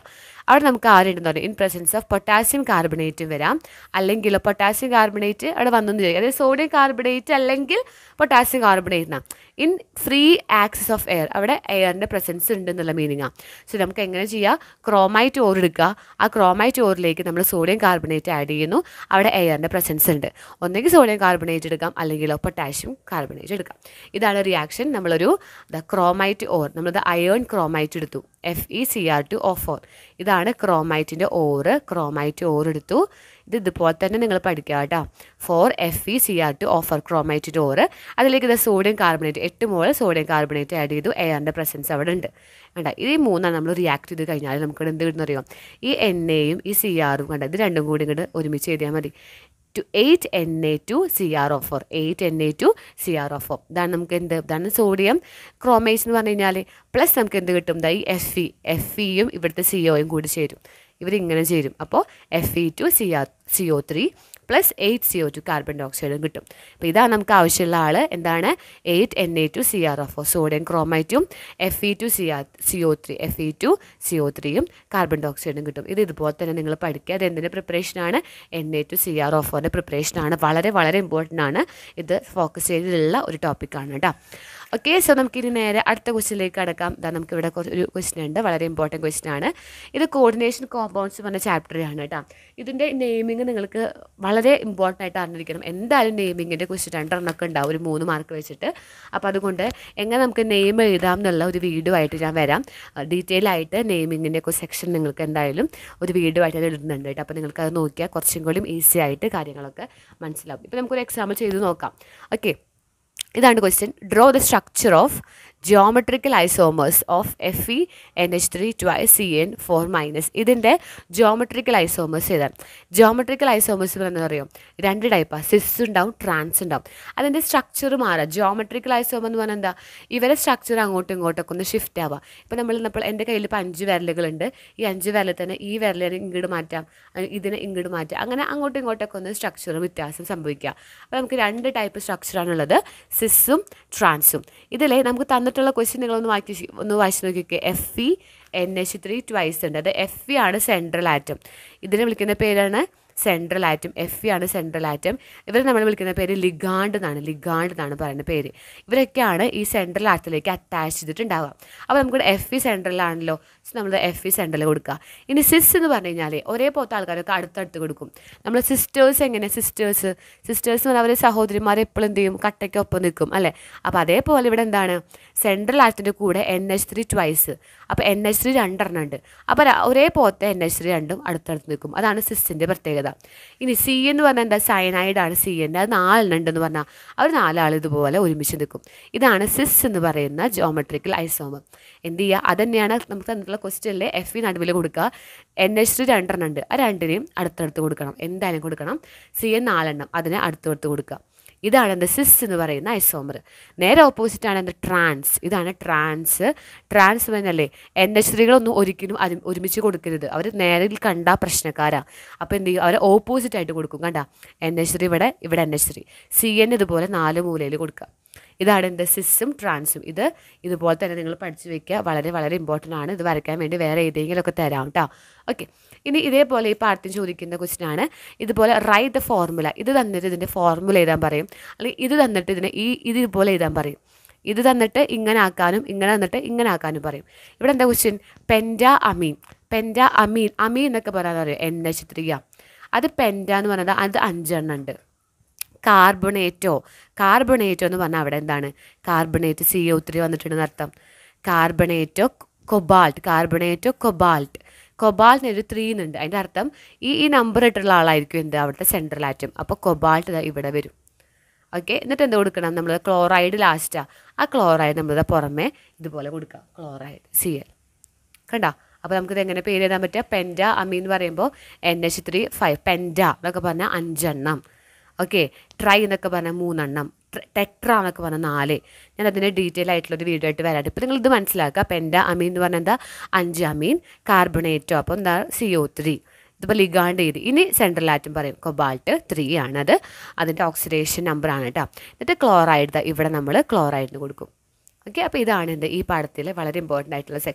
അവിടെ നമുക്ക് ആരുണ്ടെന്ന് പറയും in presence of potassium carbonate വരാം അല്ലെങ്കിൽ പൊട്ടാസ്യം കാർബണേറ്റ് അവിടെ വന്നെന്ന് ചോദിക്കും അതായത് സോഡിയം കാർബണേറ്റ് അല്ലെങ്കിൽ പൊട്ടാസ്യം കാർബണേറ്റ് എന്നാണ് in free access of air അവിടെ എയറിൻ്റെ പ്രസൻസ് ഉണ്ട് എന്നുള്ള മീനിങ്ങാണ് സോ നമുക്ക് എങ്ങനെ ചെയ്യാം ക്രോമൈറ്റ് ഓർ എടുക്കുക ആ ക്രോമൈറ്റ് ഓറിലേക്ക് നമ്മൾ സോഡിയം കാർബണേറ്റ് ആഡ് ചെയ്യുന്നു അവിടെ എയറിൻ്റെ പ്രസൻസ് ഉണ്ട് ഒന്നെങ്കിൽ സോഡിയം കാർബണേറ്റ് എടുക്കാം അല്ലെങ്കിൽ പൊട്ടാഷ്യം കാർബണേറ്റ് എടുക്കാം ഇതാണ് റിയാക്ഷൻ നമ്മളൊരു ദ ക്രോമൈറ്റ് ഓർ നമ്മളത് അയേൺ ക്രോമൈറ്റ് എടുത്തു F E C R two O four ഇതാണ് ക്രോമൈറ്റിൻ്റെ ഓറ് ക്രോമൈറ്റ് ഓർ എടുത്തു ഇത് ഇതുപോലെ തന്നെ നിങ്ങൾ പഠിക്കുക കേട്ടോ four F E C R two O four ക്രോമൈറ്റിൻ്റെ ഓറ് അതിലേക്ക് ഇത് സോഡിയം കാർബണേറ്റ് എട്ട് മോൾ സോഡിയം കാർബണേറ്റ് ആഡ് ചെയ്തു എയറിൻ്റെ പ്രസൻസ് അവിടെ ഉണ്ട് വേണ്ട ഇത് ഈ മൂന്നാണ് നമ്മൾ റിയാക്ട് ചെയ്ത് കഴിഞ്ഞാൽ നമുക്ക് എന്ത് കിട്ടുന്ന അറിയാം ഈ എൻ എയും ഈ സി ആറും കണ്ട ഇത് രണ്ടും കൂടി ഇങ്ങോട്ട് ഒരുമിച്ച് എഴുതിയാൽ മതി two eight N A two C R O four eight N A two C R O four ഇതാണ് നമുക്ക് എന്ത് ഇതാണ് സോഡിയം ക്രോമൈസ് എന്ന് പറഞ്ഞു കഴിഞ്ഞാൽ പ്ലസ് നമുക്ക് എന്ത് കിട്ടും ദാ ഈ എഫ് ഇ എഫ് ഇയും ഇവിടുത്തെ സി ഒയും കൂടി ചേരും ഇവരിങ്ങനെ ചേരും അപ്പോൾ F E two C R C O three plus eight C O two carbon ഡൈ ഓക്സൈഡും കിട്ടും അപ്പോൾ ഇതാണ് നമുക്ക് ആവശ്യമുള്ള ആൾ എന്താണ് eight N A two C R F sodium ക്രോമൈറ്റും F E two C R C O three F E two C O ത്രീയും കാർബൺ ഡൈ ഓക്സൈഡും കിട്ടും ഇത് ഇതുപോലെ തന്നെ നിങ്ങൾ പഠിക്കുക അത് എന്തിൻ്റെ പ്രിപ്പറേഷനാണ് N A two C R ഓഫോൻ്റെ പ്രിപ്പറേഷനാണ് വളരെ വളരെ ഇമ്പോർട്ടൻ്റ് ആണ് ഇത് ഫോക്കസ് ചെയ്തിട്ടുള്ള ഒരു ടോപ്പിക്കാണ് കേട്ടോ ഓക്കെ സോ നമുക്കിനി നേരെ അടുത്ത ക്വസ്റ്റിലേക്ക് കടക്കാം ഇതാ നമുക്ക് ഇവിടെ ഒരു ക്വസ്റ്റ്യൻ ഉണ്ട് വളരെ ഇമ്പോർട്ടൻറ്റ് ക്വസ്റ്റ്യൻ ആണ് ഇത് കോർഡിനേഷൻ കോമ്പൗണ്ട്സ് പറഞ്ഞ ചാപ്റ്ററാണ് കേട്ടോ ഇതിൻ്റെ നെയിമിങ് നിങ്ങൾക്ക് വളരെ ഇമ്പോർട്ടൻ്റ് ആയിട്ട് അറിഞ്ഞിരിക്കണം എന്തായാലും നെയിമിങ്ങിൻ്റെ ക്വസ്റ്റ്യൻ രണ്ടെണ്ണമൊക്കെ ഉണ്ടാവും ഒരു മൂന്ന് മാർക്ക് വെച്ചിട്ട് അപ്പോൾ അതുകൊണ്ട് എങ്ങനെ നമുക്ക് നെയിം എഴുതാം എന്നുള്ള ഒരു വീഡിയോ ആയിട്ട് ഞാൻ വരാം ഡീറ്റെയിൽ ആയിട്ട് നെയിമിങ്ങിൻ്റെ ഒക്കെ സെക്ഷൻ നിങ്ങൾക്ക് എന്തായാലും ഒരു വീഡിയോ ആയിട്ട് അത് ഇടുന്നുണ്ട് കേട്ടോ അപ്പോൾ നിങ്ങൾക്ക് അത് നോക്കിയാൽ കുറച്ചും കൂടി ഈസി ആയിട്ട് കാര്യങ്ങളൊക്കെ മനസ്സിലാവും ഇപ്പോൾ നമുക്കൊരു എക്സാമ്പിൾ ചെയ്ത് നോക്കാം ഓക്കെ ഇതാണ് question draw the structure of geometrical isomers of F E N H three twice C N four minus ഇതിൻ്റെ ജിയോമെട്രിക്കൽ ഐസോമേഴ്സ് ഏതാണ് ജിയോമെട്രിക്കൽ ഐസോമേഴ്സ് എന്ന് പറയുമോ രണ്ട് ടൈപ്പാണ് സിസ് ഉണ്ടാവും ട്രാൻസ് ഉണ്ടാവും അതിൻ്റെ സ്ട്രക്ചർ മാറാം ജിയോമെട്രിക്കൽ ഐസോമർ എന്ന് പറഞ്ഞാൽ എന്താ ഇവരെ സ്ട്രക്ചർ അങ്ങോട്ടും ഇങ്ങോട്ടൊക്കെ ഒന്ന് ഷിഫ്റ്റ് ആവാം ഇപ്പോൾ നമ്മൾ ഇപ്പോൾ എൻ്റെ കയ്യിൽ ഇപ്പോൾ അഞ്ച് വിരലുകളുണ്ട് ഈ അഞ്ച് വിരലിൽ തന്നെ ഈ വിരലിനെ ഇങ്ങോട്ട് മാറ്റാം ഇതിനെ ഇങ്ങോട്ട് മാറ്റാം അങ്ങനെ അങ്ങോട്ടും ഇങ്ങോട്ടൊക്കെ ഒന്ന് സ്ട്രക്ചർ വ്യത്യാസം സംഭവിക്കുക അപ്പോൾ നമുക്ക് രണ്ട് ടൈപ്പ് സ്ട്രക്ചറാണുള്ളത് സിസ്സും ട്രാൻസും ഇതിലെ നമുക്ക് തന്നിട്ടുള്ള ക്വസ്റ്റ്യൻ നിങ്ങളൊന്ന് വായിച്ച് ഒന്ന് വായിച്ച് നോക്കിയൊക്കെ F E N H three twice ഉണ്ട് അത് എഫ് ഇ ആണ് സെൻട്രൽ ആറ്റം ഇതിനെ വിളിക്കുന്ന പേരാണ് സെൻട്രൽ ആറ്റം എഫ് ഇ ആണ് സെൻട്രൽ ആറ്റം ഇവർ നമ്മൾ വിളിക്കുന്ന പേര് ലിഗാണ്ട് എന്നാണ് ലിഗാണ്ട് എന്നാണ് പറയുന്ന പേര് ഇവരൊക്കെയാണ് ഈ സെൻട്രൽ ആറ്റത്തിലേക്ക് അറ്റാച്ച് ചെയ്തിട്ടുണ്ടാവുക അപ്പോൾ നമുക്ക് എഫ് ഇ സെൻട്രലാണല്ലോ നമ്മൾ എഫ് ഇ സെൻട്രൽ കൊടുക്കുക ഇനി സിസ് എന്ന് പറഞ്ഞു കഴിഞ്ഞാൽ ഒരേ പോലത്തെ ആൾക്കാരൊക്കെ അടുത്തടുത്ത് കൊടുക്കും നമ്മൾ സിസ്റ്റേഴ്സ് എങ്ങനെ സിസ്റ്റേഴ്സ് സിസ്റ്റേഴ്സ് എന്ന് പറഞ്ഞാൽ അവർ സഹോദരിമാരെ എപ്പോഴും എന്ത് ചെയ്യും കട്ടയ്ക്കൊപ്പം നിൽക്കും അല്ലേ അപ്പോൾ അതേപോലെ ഇവിടെ എന്താണ് സെൻട്രൽ ആറ്റത്തിൻ്റെ കൂടെ എൻ എച്ച് ത്രീ ട്വൈസ് അപ്പോൾ എൻ എച്ച് ത്രീ രണ്ടെണ്ണം ഉണ്ട് അപ്പോൾ ഒരേ പോലത്തെ എൻ എച്ച് ത്രീ രണ്ടും അടുത്തടുത്ത് നിൽക്കും അതാണ് സിസ്സിൻ്റെ പ്രത്യേകത ഇനി സി എന്ന് പറഞ്ഞാൽ എന്താ സയനൈഡാണ് സി എൻ്റെ അത് നാലെണ്ണം ഉണ്ടെന്ന് പറഞ്ഞാൽ അവർ നാലാൾ ഇതുപോലെ ഒരുമിച്ച് നിൽക്കും ഇതാണ് സിസ് എന്ന് പറയുന്ന ജോമെട്രിക്കൽ ഐസോമർ എന്ത് ചെയ്യുക അതന്നെയാണ് നമുക്ക് തന്നിട്ടുള്ള ക്വസ്റ്റ്യനിലെ എഫ് ഇ നടുവിൽ കൊടുക്കുക എൻ എച്ച് ത്രീ രണ്ടെണ്ണം ഉണ്ട് ആ രണ്ടിനെയും അടുത്തടുത്ത് കൊടുക്കണം എന്തായാലും കൊടുക്കണം സി എൻ നാലെണ്ണം അതിനെ അടുത്തടുത്ത് കൊടുക്കുക ഇതാണ് എന്ത് സിസ് എന്ന് പറയുന്ന ഐസോമർ നേരെ ഓപ്പോസിറ്റ് ആണ് എന്ത് ട്രാൻസ് ഇതാണ് ട്രാൻസ് ട്രാൻസ് പറഞ്ഞല്ലേ എൻ എച്ച് ത്രീകളൊന്നും ഒരിക്കലും അരു ഒരുമിച്ച് കൊടുക്കരുത് അവർ നേരിൽ കണ്ട പ്രശ്നക്കാരാണ് അപ്പോൾ എന്ത് ചെയ്യും അവരെ ഓപ്പോസിറ്റ് ആയിട്ട് കൊടുക്കും കണ്ട എൻ എച്ച് ത്രീ ഇവിടെ ഇവിടെ N H three C N ഇതുപോലെ നാല് മൂലയിൽ കൊടുക്കുക ഇതാണ് എന്ത് സിസ്സും ട്രാൻസും ഇത് ഇതുപോലെ തന്നെ നിങ്ങൾ പഠിച്ചു വെക്കുക വളരെ വളരെ ഇമ്പോർട്ടൻ്റ് ആണ് ഇത് വരയ്ക്കാൻ വേണ്ടി വേറെ ഏതെങ്കിലുമൊക്കെ തരാം കേട്ടോ ഓക്കെ ഇനി ഇതേപോലെ ഈ പാഠത്തിന് ചോദിക്കുന്ന ക്വസ്റ്റ്യൻ ആണ് ഇതുപോലെ റൈറ്റ് ദ ഫോർമുല ഇത് തന്നിട്ട് ഇതിൻ്റെ ഫോർമുല എഴുതാൻ പറയും അല്ലെങ്കിൽ ഇത് തന്നിട്ട് ഇതിനെ ഈ ഇത് ഇതുപോലെ എഴുതാൻ പറയും ഇത് തന്നിട്ട് ഇങ്ങനെ ആക്കാനും ഇങ്ങനെ തന്നിട്ട് ഇങ്ങനെ ആക്കാനും പറയും ഇവിടെ എന്താ question penta amine penta amine amine എന്നൊക്കെ പറയാൻ പറയും എൻ എച്ച് ത്രീ അത് പെൻറ്റ എന്ന് പറയുന്നത് അത് അഞ്ചെണ്ണം ഉണ്ട് കാർബണേറ്റോ കാർബണേറ്റോ എന്ന് പറഞ്ഞാൽ അവിടെ എന്താണ് കാർബണേറ്റ് സി ഒ ത്രീ വന്നിട്ടുണ്ടെന്ന് അർത്ഥം കാർബണേറ്റോ കൊബാൾട്ട് കാർബണേറ്റോ കൊബാൾട്ട് കൊബാൾട്ടിന് ഒരു ത്രീ എന്നുണ്ട് അതിൻ്റെ അർത്ഥം ഈ ഈ നമ്പർ ഇട്ടുള്ള ആളായിരിക്കും എന്ത് അവിടുത്തെ സെൻട്രൽ ആറ്റം അപ്പോൾ കൊബാൾട്ട് ഇവിടെ വരും ഓക്കെ എന്നിട്ട് എന്ത് കൊടുക്കണം നമ്മൾ ക്ലോറൈഡ് ലാസ്റ്റാണ് ആ ക്ലോറൈഡ് നമ്മളിത് പുറമേ ഇതുപോലെ കൊടുക്കുക ക്ലോറൈഡ് സി എൽ കണ്ടോ അപ്പോൾ നമുക്കിത് എങ്ങനെ പേര് എഴുതാൻ പറ്റുക പെൻറ്റ അമീൻ എന്ന് പറയുമ്പോൾ N H three five penta എന്നൊക്കെ പറഞ്ഞാൽ അഞ്ചെണ്ണം ഓക്കെ ട്രൈ എന്നൊക്കെ പറഞ്ഞാൽ മൂന്നെണ്ണം ടെട്ര എന്നൊക്കെ പറഞ്ഞാൽ നാല് ഞാൻ അതിൻ്റെ ഡീറ്റെയിൽ ആയിട്ടുള്ളൊരു വീഡിയോ ആയിട്ട് വരാം ഇപ്പോൾ നിങ്ങൾ ഇത് മനസ്സിലാക്കുക പെൻറ്റ അമീൻ എന്ന് പറഞ്ഞാൽ എന്താ അഞ്ച് അമീൻ കാർബണേറ്റോ അപ്പോൾ എന്താ സി ഒ ത്രീ ഇതിപ്പോൾ ലിഗാണ്ട് ചെയ്ത് ഇനി സെൻട്രൽ ആറ്റം പറയും കൊബാൾട്ട് ത്രീ ആണത് അതിൻ്റെ ഓക്സിഡേഷൻ നമ്പറാണ് കേട്ടോ എന്നിട്ട് ക്ലോറൈഡ് ഇവിടെ നമ്മൾ ക്ലോറൈഡിന് കൊടുക്കും ഓക്കെ അപ്പോൾ ഇതാണ് എൻ്റെ ഈ പാഠത്തിൽ വളരെ ഇമ്പോർട്ടൻ്റ് ആയിട്ടുള്ള സെക്ഷൻ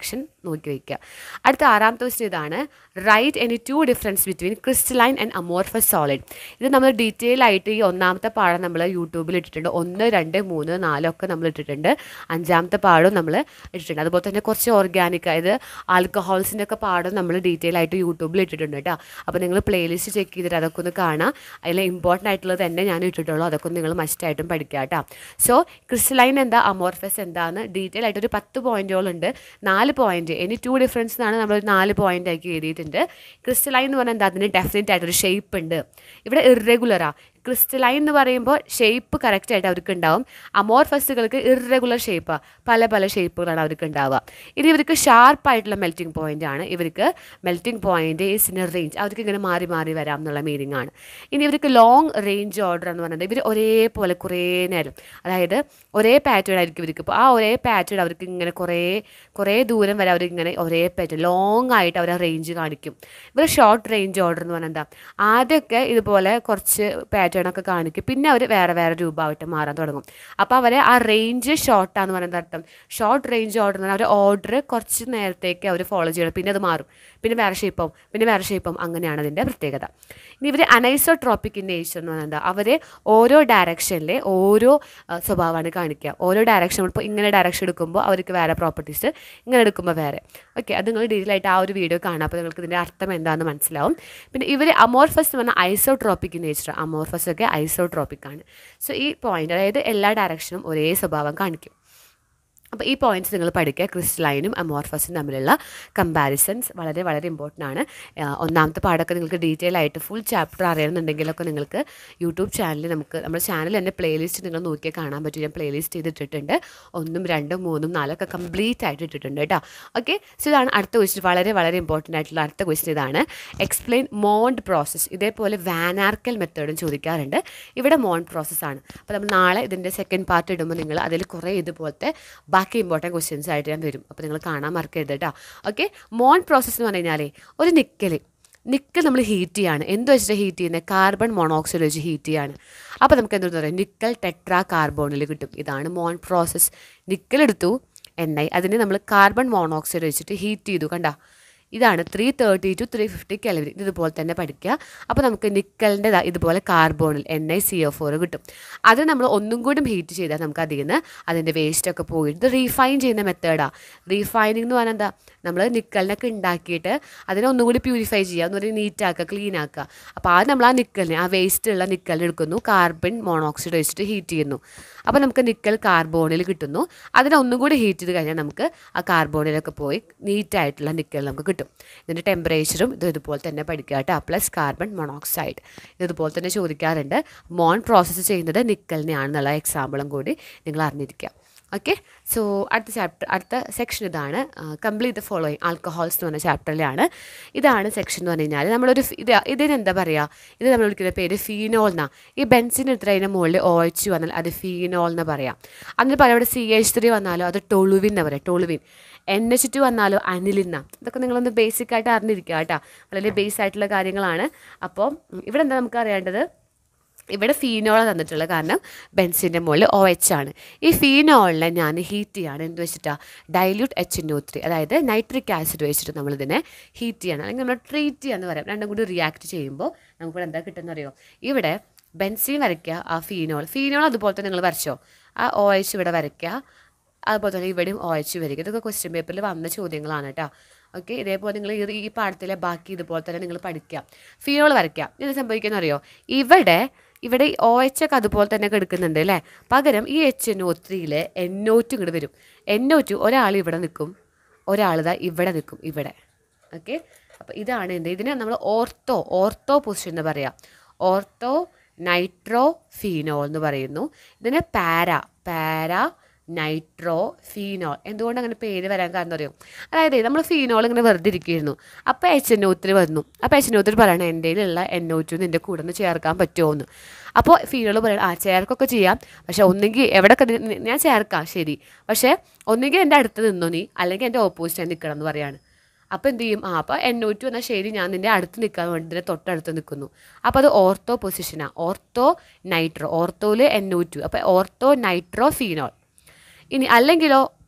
നോക്കി വയ്ക്കുക അടുത്ത ആറാമത്തെ ക്വസ്റ്റ്യൻ ഇതാണ് write any two difference between crystalline and amorphous solid ഇത് നമ്മൾ ഡീറ്റെയിൽ ആയിട്ട് ഈ ഒന്നാമത്തെ പാഠം നമ്മൾ യൂട്യൂബിൽ ഇട്ടിട്ടുണ്ട് ഒന്ന് രണ്ട് മൂന്ന് നാലൊക്കെ നമ്മൾ ഇട്ടിട്ടുണ്ട് അഞ്ചാമത്തെ പാഠവും നമ്മൾ ഇട്ടിട്ടുണ്ട് അതുപോലെ തന്നെ കുറച്ച് ഓർഗാനിക് അതായത് ആൽക്കഹോൾസിൻ്റെ ഒക്കെ പാഠം നമ്മൾ ഡീറ്റെയിൽ ആയിട്ട് യൂട്യൂബിൽ ഇട്ടിട്ടുണ്ട് കേട്ടോ അപ്പോൾ നിങ്ങൾ പ്ലേലിസ്റ്റ് ചെക്ക് ചെയ്തിട്ട് അതൊക്കെ ഒന്ന് കാണാം അതിൽ ഇമ്പോർട്ടൻ്റ് ആയിട്ടുള്ളത് തന്നെ ഞാൻ ഇട്ടിട്ടുള്ളൂ അതൊക്കെ ഒന്ന് നിങ്ങൾ മസ്റ്റായിട്ടും പഠിക്കുക കേട്ടോ സോ ക്രിസ്റ്റലൈൻ എന്താ അമോർഫസ് എന്താന്ന് ഡീറ്റെയിൽ ആയിട്ട് ഒരു പത്ത് പോയിന്റുകളുണ്ട് നാല് പോയിന്റ് ഇനി ടു ഡിഫറൻസ് എന്നാണ് നമ്മൾ നാല് പോയിന്റ് ആക്കി എഴുതിയിട്ടുണ്ട് ക്രിസ്റ്റലൈൻ എന്ന് പറഞ്ഞാൽ എന്താ അതിന് ഡെഫിനറ്റ് ആയിട്ടൊരു ഷേപ്പ് ഉണ്ട് ഇവിടെ ഇറഗുലറാ ക്രിസ്റ്റലൈൻ എന്ന് പറയുമ്പോൾ ഷേപ്പ് കറക്റ്റ് ആയിട്ട് അവർക്ക് ഉണ്ടാവും അമോർഫസുകൾക്ക് ഇറഗുലർ ഷേപ്പാണ് പല പല ഷേപ്പുകളാണ് അവർക്ക് ഉണ്ടാവുക ഇനി ഇവർക്ക് ഷാർപ്പായിട്ടുള്ള മെൽറ്റിംഗ് പോയിന്റ് ആണ് ഇവർക്ക് melting point is in range അവർക്ക് ഇങ്ങനെ മാറി മാറി വരാം എന്നുള്ള മീനിങ് ആണ് ഇനി ഇവർക്ക് ലോങ് റേഞ്ച് ഓർഡർ എന്ന് പറയുന്നത് ഇവർ ഒരേപോലെ കുറേ നേരം അതായത് ഒരേ പാറ്റേൺ ആയിരിക്കും ഇവർക്ക് ഇപ്പോൾ ആ ഒരേ പാറ്റേൺ അവർക്ക് ഇങ്ങനെ കുറേ കുറേ ദൂരം വരെ അവർ ഇങ്ങനെ ഒരേ പാറ്റേൺ ലോങ് ആയിട്ട് അവർ ആ റേഞ്ച് കാണിക്കും ഇവർ ഷോർട്ട് റേഞ്ച് ഓർഡർ എന്ന് പറഞ്ഞാൽ എന്താ ആദ്യമൊക്കെ ഇതുപോലെ കുറച്ച് പാറ്റേൺ ഒക്കെ കാണിക്കും പിന്നെ അവർ വേറെ വേറെ രൂപമായിട്ട് മാറാൻ തുടങ്ങും അപ്പോൾ അവരെ ആ റേഞ്ച് ഷോർട്ടാന്ന് പറയുന്നത് അർത്ഥം ഷോർട്ട് റേഞ്ച് ഓർഡർ എന്ന് പറഞ്ഞാൽ അവർ ഓർഡർ കുറച്ച് നേരത്തേക്ക് അവർ ഫോളോ ചെയ്യണം പിന്നെ അത് മാറും പിന്നെ വേറെ ഷേപ്പാവും പിന്നെ വേറെ ഷേപ്പാവും അങ്ങനെയാണ് അതിൻ്റെ പ്രത്യേകത ഇനി ഇവർ അനൈസോട്രോപ്പിക് ഇൻ നേച്ചർ എന്ന് പറഞ്ഞാൽ എന്താ അവർ ഓരോ ഡയറക്ഷനിലെ ഓരോ ആ, സ്വഭാവമാണ് കാണിക്കുക ഓരോ ഡയറക്ഷൻ ഇപ്പോൾ ഇങ്ങനെ ഡയറക്ഷൻ എടുക്കുമ്പോൾ അവർക്ക് വേറെ പ്രോപ്പർട്ടീസ് ഇങ്ങനെ എടുക്കുമ്പോൾ വേറെ ഓക്കെ അത് നിങ്ങൾ ഡീറ്റെയിൽ ആയിട്ട് ആ ഒരു വീഡിയോ കാണാം അപ്പോൾ നിങ്ങൾക്ക് ഇതിൻ്റെ അർത്ഥം എന്താണെന്ന് മനസ്സിലാവും പിന്നെ ഇവർ അമോർഫസ് എന്ന് പറഞ്ഞാൽ ഐസോട്രോപ്പിക് ഇൻ നേച്ചർ അമോർഫസ് ഒക്കെ ഐസോട്രോപ്പിക് ആണ് സോ ഈ പോയിന്റ് അതായത് എല്ലാ ഡയറക്ഷനും ഒരേ സ്വഭാവം കാണിക്കും അപ്പോൾ ഈ പോയിന്റ്സ് നിങ്ങൾ പഠിക്കുക ക്രിസ്റ്റലൈനും അമോർഫസും തമ്മിലുള്ള കമ്പാരിസൺസ് വളരെ വളരെ ഇമ്പോർട്ടൻ്റ് ആണ് ആ, ഒന്നാമത്തെ പാഠമൊക്കെ നിങ്ങൾക്ക് ഡീറ്റെയിൽ ആയിട്ട് ഫുൾ ചാപ്റ്റർ അറിയണമെന്നുണ്ടെങ്കിലൊക്കെ നിങ്ങൾക്ക് യൂട്യൂബ് ചാനലിൽ നമുക്ക് നമ്മുടെ ചാനൽ തന്നെ പ്ലേലിസ്റ്റ് നിങ്ങൾ നോക്കിയാൽ കാണാൻ പറ്റും ഞാൻ പ്ലേലിസ്റ്റ് ചെയ്തിട്ടിട്ടുണ്ട് ഒന്നും രണ്ടും മൂന്നും നാലൊക്കെ കംപ്ലീറ്റ് ആയിട്ട് ഇട്ടിട്ടുണ്ട് കേട്ടോ ഓക്കെ സോ ഇതാണ് അടുത്ത ക്വസ്റ്റ്യൻ വളരെ വളരെ ഇമ്പോർട്ടൻ്റ് ആയിട്ടുള്ള അടുത്ത ക്വസ്റ്റ്യൻ ഇതാണ് എക്സ്പ്ലെയിൻ മോണ്ട് പ്രോസസ്സ് ഇതേപോലെ വാനാർക്കൽ മെത്തേഡും ചോദിക്കാറുണ്ട് ഇവിടെ മോണ്ട് പ്രോസസ്സാണ് അപ്പോൾ നമ്മൾ നാളെ ഇതിൻ്റെ സെക്കൻഡ് പാർട്ട് ഇടുമ്പോൾ നിങ്ങൾ അതിൽ കുറേ ഇതുപോലത്തെ ബാക്കി ഇമ്പോർട്ടൻറ്റ് ക്വസ്റ്റ്യൻസ് ആയിട്ട് ഞാൻ വരും അപ്പോൾ നിങ്ങൾ കാണാൻ മറക്കരുത് കേട്ടോ ഓക്കെ മോൺ പ്രോസസ്സ് എന്ന് പറഞ്ഞു കഴിഞ്ഞാൽ ഒരു നിക്കൽ നിക്കൽ നമ്മൾ ഹീറ്റ് ചെയ്യാണ് എന്ത് വെച്ചിട്ട് ഹീറ്റ് ചെയ്യുന്നത് കാർബൺ മോണോക്സൈഡ് വെച്ച് ഹീറ്റ് ചെയ്യാണ് അപ്പോൾ നമുക്ക് എന്താ പറയുക നിക്കൽ ടെട്രാ കാർബോണിൽ കിട്ടും ഇതാണ് മോൺ പ്രോസസ്സ് നിക്കൽ എടുത്തു എണ്ണ അതിനെ നമ്മൾ കാർബൺ മോണോക്സൈഡ് വെച്ചിട്ട് ഹീറ്റ് ചെയ്തു കണ്ട ഇതാണ് three thirty two three fifty kelvin ഇതുപോലെ തന്നെ പഠിക്കുക അപ്പോൾ നമുക്ക് നിക്കലിൻ്റെ ഇതുപോലെ carbonyl N I C O four കിട്ടും അത് നമ്മൾ ഒന്നും കൂടി ഹീറ്റ് ചെയ്താൽ നമുക്ക് അതിൽ നിന്ന് അതിൻ്റെ വേസ്റ്റൊക്കെ പോയിട്ട് ഇത് റീഫൈൻ ചെയ്യുന്ന മെത്തേഡാണ് റീഫൈനിങ് എന്ന് പറഞ്ഞാൽ എന്താ നമ്മൾ നിക്കലിനൊക്കെ ഉണ്ടാക്കിയിട്ട് അതിനെ ഒന്നും കൂടി പ്യൂരിഫൈ ചെയ്യുക എന്ന് പറഞ്ഞാൽ നീറ്റാക്കുക ക്ലീൻ ആക്കുക അപ്പോൾ ആദ്യം നമ്മൾ ആ നിക്കലിനെ ആ വേസ്റ്റ് ഉള്ള നിക്കലിനെ എടുക്കുന്നു കാർബൺ മോണോക്സൈഡ് വെച്ചിട്ട് ഹീറ്റ് ചെയ്യുന്നു അപ്പോൾ നമുക്ക് നിക്കൽ കാർബോണിൽ കിട്ടുന്നു അതിനെ ഒന്നും കൂടി ഹീറ്റ് ചെയ്ത് കഴിഞ്ഞാൽ നമുക്ക് ആ കാർബോണിലൊക്കെ പോയി നീറ്റായിട്ടുള്ള നിക്കൽ നമുക്ക് കിട്ടും ഇതിൻ്റെ ടെമ്പറേച്ചറും ഇത് ഇതുപോലെ തന്നെ പഠിക്കുക കേട്ടോ പ്ലസ് കാർബൺ മോണോക്സൈഡ് ഇത് ഇതുപോലെ തന്നെ ചോദിക്കാറുണ്ട് മോൺ പ്രോസസ്സ് ചെയ്യുന്നത് നിക്കലിനെയാണെന്നുള്ള എക്സാമ്പിളും കൂടി നിങ്ങൾ അറിഞ്ഞിരിക്കുക ഓക്കെ സോ അടുത്ത ചാപ്റ്റർ അടുത്ത സെക്ഷൻ ഇതാണ് കംപ്ലീറ്റ് ദ ഫോളോയിങ് ആൽക്കഹോൾസ് എന്ന് പറഞ്ഞ ചാപ്റ്ററിലാണ് ഇതാണ് സെക്ഷൻ എന്ന് പറഞ്ഞു കഴിഞ്ഞാൽ നമ്മളൊരു ഫി- ഇത് ഇതിന് എന്താ പറയുക ഇത് നമ്മൾ വിളിക്കുന്ന പേര് ഫീനോൾ എന്നാണ് ഈ ബെൻസിൻ എടുത്തിട്ട് അതിൻ്റെ മുകളിൽ ഒ എച്ച് വന്നാൽ അത് ഫീനോൾ എന്ന് പറയാം അതിന് പറയാം ഇവിടെ സി എച്ച് ത്രീ വന്നാലോ അത് ടൊളുവിൻ എന്ന് പറയാം ടൊളുവിൻ എൻ എച്ച് ടു വന്നാലോ അനിലിന്ന ഇതൊക്കെ നിങ്ങളൊന്ന് ബേസിക് ആയിട്ട് അറിഞ്ഞിരിക്കുക കേട്ടോ വളരെ ബേസ് ആയിട്ടുള്ള കാര്യങ്ങളാണ് അപ്പോൾ ഉം, ഇവിടെ എന്താ നമുക്ക് അറിയേണ്ടത് ഇവിടെ ഫീനോൾ തന്നിട്ടുള്ളത് കാരണം ബെൻസിൻ്റെ മുകളിൽ ഒ എച്ച് ആണ് ഈ ഫീനോളിനെ ഞാൻ ഹീറ്റ് ചെയ്യാണ് എന്ത് വെച്ചിട്ടാണ് ഡൈല്യൂട്ട് എച്ച് നോ ത്രീ അതായത് നൈട്രിക് ആസിഡ് വെച്ചിട്ട് നമ്മളിതിനെ ഹീറ്റ് ചെയ്യണം അല്ലെങ്കിൽ നമ്മൾ ട്രീറ്റ് ചെയ്യാന്ന് പറയാം രണ്ടും കൂടി റിയാക്ട് ചെയ്യുമ്പോൾ നമുക്കിവിടെ എന്താ കിട്ടുന്ന അറിയോ ഇവിടെ ബെൻസിൻ വരയ്ക്കുക ആ ഫീനോൾ ഫീനോൾ അതുപോലെ തന്നെ നിങ്ങൾ വരച്ചോ ആ ഒ എച്ച് ഇവിടെ വരയ്ക്കുക അതുപോലെ തന്നെ ഇവിടെയും ഒ എച്ച് വരയ്ക്കുക ഇതൊക്കെ ക്വസ്റ്റ്യൻ പേപ്പറിൽ വന്ന ചോദ്യങ്ങളാണ് കേട്ടോ ഓക്കെ ഇതേപോലെ നിങ്ങൾ ഈ ഈ പാഠത്തിലെ ബാക്കി ഇതുപോലെ തന്നെ നിങ്ങൾ പഠിക്കുക ഫീനോൾ വരയ്ക്കുക ഇത് സംഭവിക്കുന്ന അറിയോ ഇവിടെ ഇവിടെ ഒ എച്ച് ഒക്കെ അതുപോലെ തന്നെ എടുക്കുന്നുണ്ട് അല്ലേ പകരം ഈ എച്ച് എൻ ഒ ത്രീയിൽ എൻ ഒ ടു ഇങ്ങോട്ട് വരും എൻ ഒ ടു ഒരാൾ ഇവിടെ നിൽക്കും ഒരാൾ ഇതാ ഇവിടെ നിൽക്കും ഇവിടെ ഓക്കെ അപ്പോൾ ഇതാണ് എന്ത് ഇതിനെ നമ്മൾ ഓർത്തോ ഓർത്തോ പൊസിഷൻ എന്ന് പറയാം ഓർത്തോ നൈട്രോ ഫീനോൾ എന്ന് പറയുന്നു ഇതിന് പാര പാര നൈട്രോ ഫീനോൾ എന്തുകൊണ്ട് അങ്ങനെ പേര് വരാൻ കാരണം അറിയോ അതായത് നമ്മൾ ഫീനോൾ ഇങ്ങനെ വെറുതെ ഇരിക്കുകയായിരുന്നു അപ്പോൾ എച്ച് എൻ ഒത്തിൽ വന്നു അപ്പോൾ എച്ച് എൻ ഒത്തിൽ പറയണം എൻ്റെ കയ്യിലുള്ള എൻ ഒ ടു നിൻ്റെ കൂടെ ഒന്ന് ചേർക്കാൻ പറ്റുമോ എന്ന് അപ്പോൾ ഫീനോൾ പറയണം ആ ചേർക്കൊക്കെ ചെയ്യാം പക്ഷേ ഒന്നുകിൽ എവിടെയൊക്കെ നി- ഞാൻ ചേർക്കാം ശരി പക്ഷേ ഒന്നുകിൽ എൻ്റെ അടുത്ത് നിന്നോ നീ അല്ലെങ്കിൽ എൻ്റെ ഓപ്പോസിറ്റ് നിൽക്കണം എന്ന് പറയാണ് അപ്പോൾ എന്ത് ചെയ്യും ആ അപ്പോൾ എൻ ഒ ടു എന്നാൽ ശരി ഞാൻ നിൻ്റെ അടുത്ത് നിൽക്കാൻ വേണ്ടി ഇതിൻ്റെ തൊട്ടടുത്ത് നിൽക്കുന്നു അപ്പോൾ അത് ഓർത്തോ പൊസിഷനാണ് ഓർത്തോ നൈട്രോ ഓർത്തോയിൽ എൻ ഒ ടു അപ്പോൾ ഓർത്തോ നൈട്രോ ഫീനോൾ ഇനി അല്ലെങ്കിലോ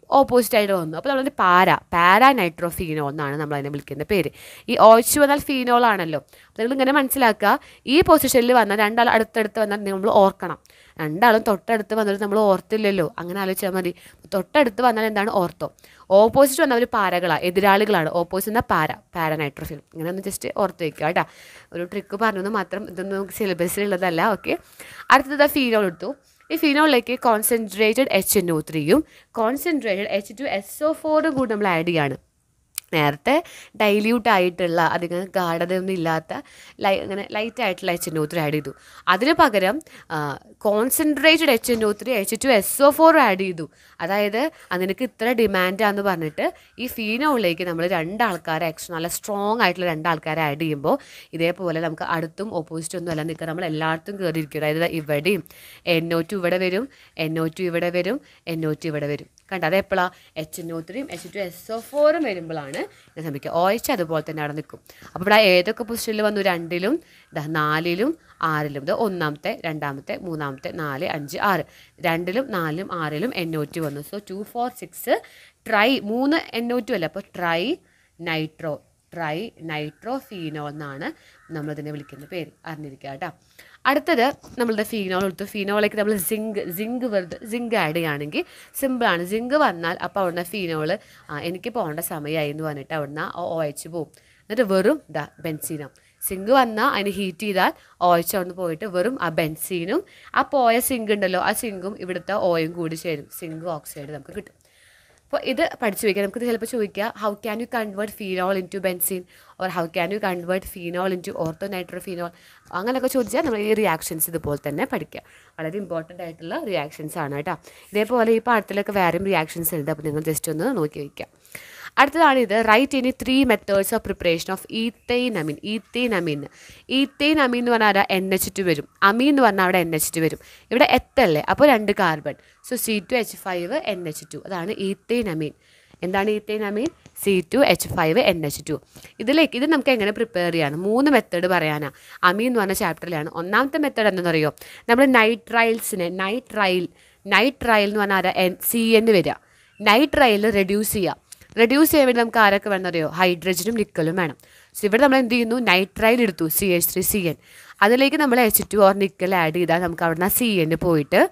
ഓപ്പോസിറ്റ് ആയിട്ട് വന്നു അപ്പോൾ നമ്മളതിന് പാര പാരാ നൈട്രോഫീനോൾ എന്നാണ് നമ്മൾ അതിനെ വിളിക്കുന്ന പേര് ഈ ഓയിച്ച് വന്നാൽ ഫീനോൾ ആണല്ലോ അപ്പോൾ നിങ്ങൾ ഇങ്ങനെ മനസ്സിലാക്കുക ഈ പൊസിഷനിൽ വന്നാൽ രണ്ടാൾ അടുത്തടുത്ത് വന്നാൽ നമ്മൾ ഓർക്കണം രണ്ടാളും തൊട്ടടുത്ത് വന്നിട്ട് നമ്മൾ ഓർത്തില്ലല്ലോ അങ്ങനെ ആലോചിച്ചാൽ മതി തൊട്ടടുത്ത് വന്നാൽ എന്താണ് ഓർത്തോ ഓപ്പോസിറ്റ് വന്നവർ പാരകളാണ് എതിരാളികളാണ് ഓപ്പോസിറ്റ് എന്നാൽ പാര പാര നൈട്രോഫിൻ ഇങ്ങനെ ഒന്ന് ജസ്റ്റ് ഓർത്ത് വയ്ക്കുക കേട്ടോ ഒരു ട്രിക്ക് പറഞ്ഞത് മാത്രം ഇതൊന്നും നമുക്ക് സിലബസിലുള്ളതല്ല ഓക്കെ അടുത്തത് ഫീനോൾ എടുത്തു ഈ ഫിനോളിലേക്ക് കോൺസെൻട്രേറ്റഡ് എച്ച് എൻ ഒ ത്രീയും concentrated H two S O ഫോറും കൂടി നമ്മൾ ആഡ് ചെയ്യാണ് നേരത്തെ ഡൈല്യൂട്ട് ആയിട്ടുള്ള അധികം ഗാഠതയൊന്നും ഇല്ലാത്ത ലൈ അങ്ങനെ ലൈറ്റ് ആയിട്ടുള്ള H N O three add ചെയ്തു അതിന് പകരം concentrated H N O three H two S O four add ചെയ്തു അതായത് അതിനക്ക് ഇത്ര ഡിമാൻഡാന്ന് പറഞ്ഞിട്ട് ഈ ഫീനോളിലേക്ക് നമ്മൾ രണ്ടാൾക്കാരെ എക്സ്ട്രാ നല്ല സ്ട്രോങ് ആയിട്ടുള്ള രണ്ടാൾക്കാരെ ആഡ് ചെയ്യുമ്പോൾ ഇതേപോലെ നമുക്ക് അടുത്തും ഓപ്പോസിറ്റ് ഒന്നും അല്ല നിൽക്കുക നമ്മൾ എല്ലായിടത്തും കയറിയിരിക്കും അതായത് ഇവിടെയും എൻ ഒ ടു ഇവിടെ വരും എൻ ഒ ടു ഇവിടെ വരും എൻ ഒ ടു ഇവിടെ വരും കണ്ട അത് എപ്പോഴാണ് എച്ച് എൻ ഒ ത്രീയും എച്ച് ടു എസ് ഒ ഫോറും വരുമ്പോഴാണ് ഇത് സംഭവിക്കുക ഓയിച്ച് അതുപോലെ തന്നെ അവിടെ നിൽക്കും അപ്പോൾ ഇവിടെ ഏതൊക്കെ പൊസിഷനിൽ വന്നു രണ്ടിലും ഇതാ നാലിലും ആറിലും ഇത് ഒന്നാമത്തെ രണ്ടാമത്തെ മൂന്നാമത്തെ നാല് അഞ്ച് ആറ് രണ്ടിലും നാലിലും ആറിലും എൻ ഒ ടു വന്നു so two four six tri മൂന്ന് എൻ ഒ ടു അല്ല അപ്പോൾ tri nitro tri nitro phenol എന്നാണ് നമ്മളിതിനെ വിളിക്കുന്ന പേര് അറിഞ്ഞിരിക്കുക കേട്ടോ അടുത്തത് നമ്മളുടെ ഫീനോൾ എടുത്തു ഫീനോളിലേക്ക് നമ്മൾ സിങ്ക് സിങ്ക് വെറുതെ സിങ്ക് ആഡ് ചെയ്യുകയാണെങ്കിൽ സിമ്പിളാണ് സിങ്ക് വന്നാൽ അപ്പോൾ അവിടുന്ന് ഫീനോൾ എനിക്ക് പോകേണ്ട സമയമായി എന്ന് പറഞ്ഞിട്ട് അവിടുന്ന് ഒ എച്ച് പോവും എന്നിട്ട് വെറും ദാ ബെൻസീനാവും സിങ്ക് വന്നാൽ അതിന് ഹീറ്റ് ചെയ്താൽ ഓയിച്ച് അവിടെ പോയിട്ട് വെറും ആ ബെൻസീനും ആ പോയ സിങ്ക് ഉണ്ടല്ലോ ആ സിങ്കും ഇവിടുത്തെ ഓയും കൂടി ചേരും സിങ്ക് ഓക്സൈഡ് നമുക്ക് കിട്ടും അപ്പോൾ ഇത് പഠിച്ചു വയ്ക്കുക നമുക്ക് ചിലപ്പോൾ ചോദിക്കുക how can you convert phenol into benzene or how can you convert phenol into ortho nitrophenol അങ്ങനെയൊക്കെ ചോദിച്ചാൽ നമ്മൾ ഈ റിയാക്ഷൻസ് ഇതുപോലെ തന്നെ പഠിക്കുക വളരെ ഇമ്പോർട്ടൻ്റ് ആയിട്ടുള്ള റിയാക്ഷൻസ് ആണ് കേട്ടോ ഇതേപോലെ ഈ പാഠത്തിലൊക്കെ വേറെയും റിയാക്ഷൻസ് ഉണ്ട് അപ്പോൾ നിങ്ങൾ ജസ്റ്റ് ഒന്ന് നോക്കി വയ്ക്കുക അടുത്തതാണ് ഇത് റൈറ്റ് ഇനി three methods of preparation of ethanamine ethanamine ethanamine എന്ന് പറഞ്ഞാൽ എൻ എച്ച് ടു വരും അമീൻ എന്ന് പറഞ്ഞാൽ അവിടെ എൻ എച്ച് ടു വരും ഇവിടെ എത്തല്ലേ അപ്പോൾ രണ്ട് carbon so C two H five N H two അതാണ് ഈത്തൈൻ അമീൻ എന്താണ് ethanamine C two H five N H two ഇതിലേക്ക് ഇത് നമുക്ക് എങ്ങനെ പ്രിപ്പയർ ചെയ്യാണ് മൂന്ന് മെത്തേഡ് പറയാനാണ് അമീൻ എന്ന് പറഞ്ഞ ചാപ്റ്ററിലാണ് ഒന്നാമത്തെ മെത്തേഡ് എന്താണെന്നറിയോ നമ്മൾ നൈട്രൈൽസിനെ നൈട്രൈൽ നൈട്രൈൽ എന്ന് പറഞ്ഞാൽ ആരാ എൻ സി എൻ വരിക നൈട്രൈൽ റെഡ്യൂസ് ചെയ്യുക റെഡ്യൂസ് ചെയ്യാൻ വേണ്ടി നമുക്ക് ആരൊക്കെ വേണമെന്നറിയോ ഹൈഡ്രജനും നിക്കലും വേണം സോ ഇവിടെ നമ്മൾ എന്ത് ചെയ്യുന്നു നൈട്രൈൽ എടുത്തു C H three C N അതിലേക്ക് നമ്മൾ H two or nickel add ചെയ്താൽ നമുക്ക് അവിടെ നിന്ന് സി എന് പോയിട്ട്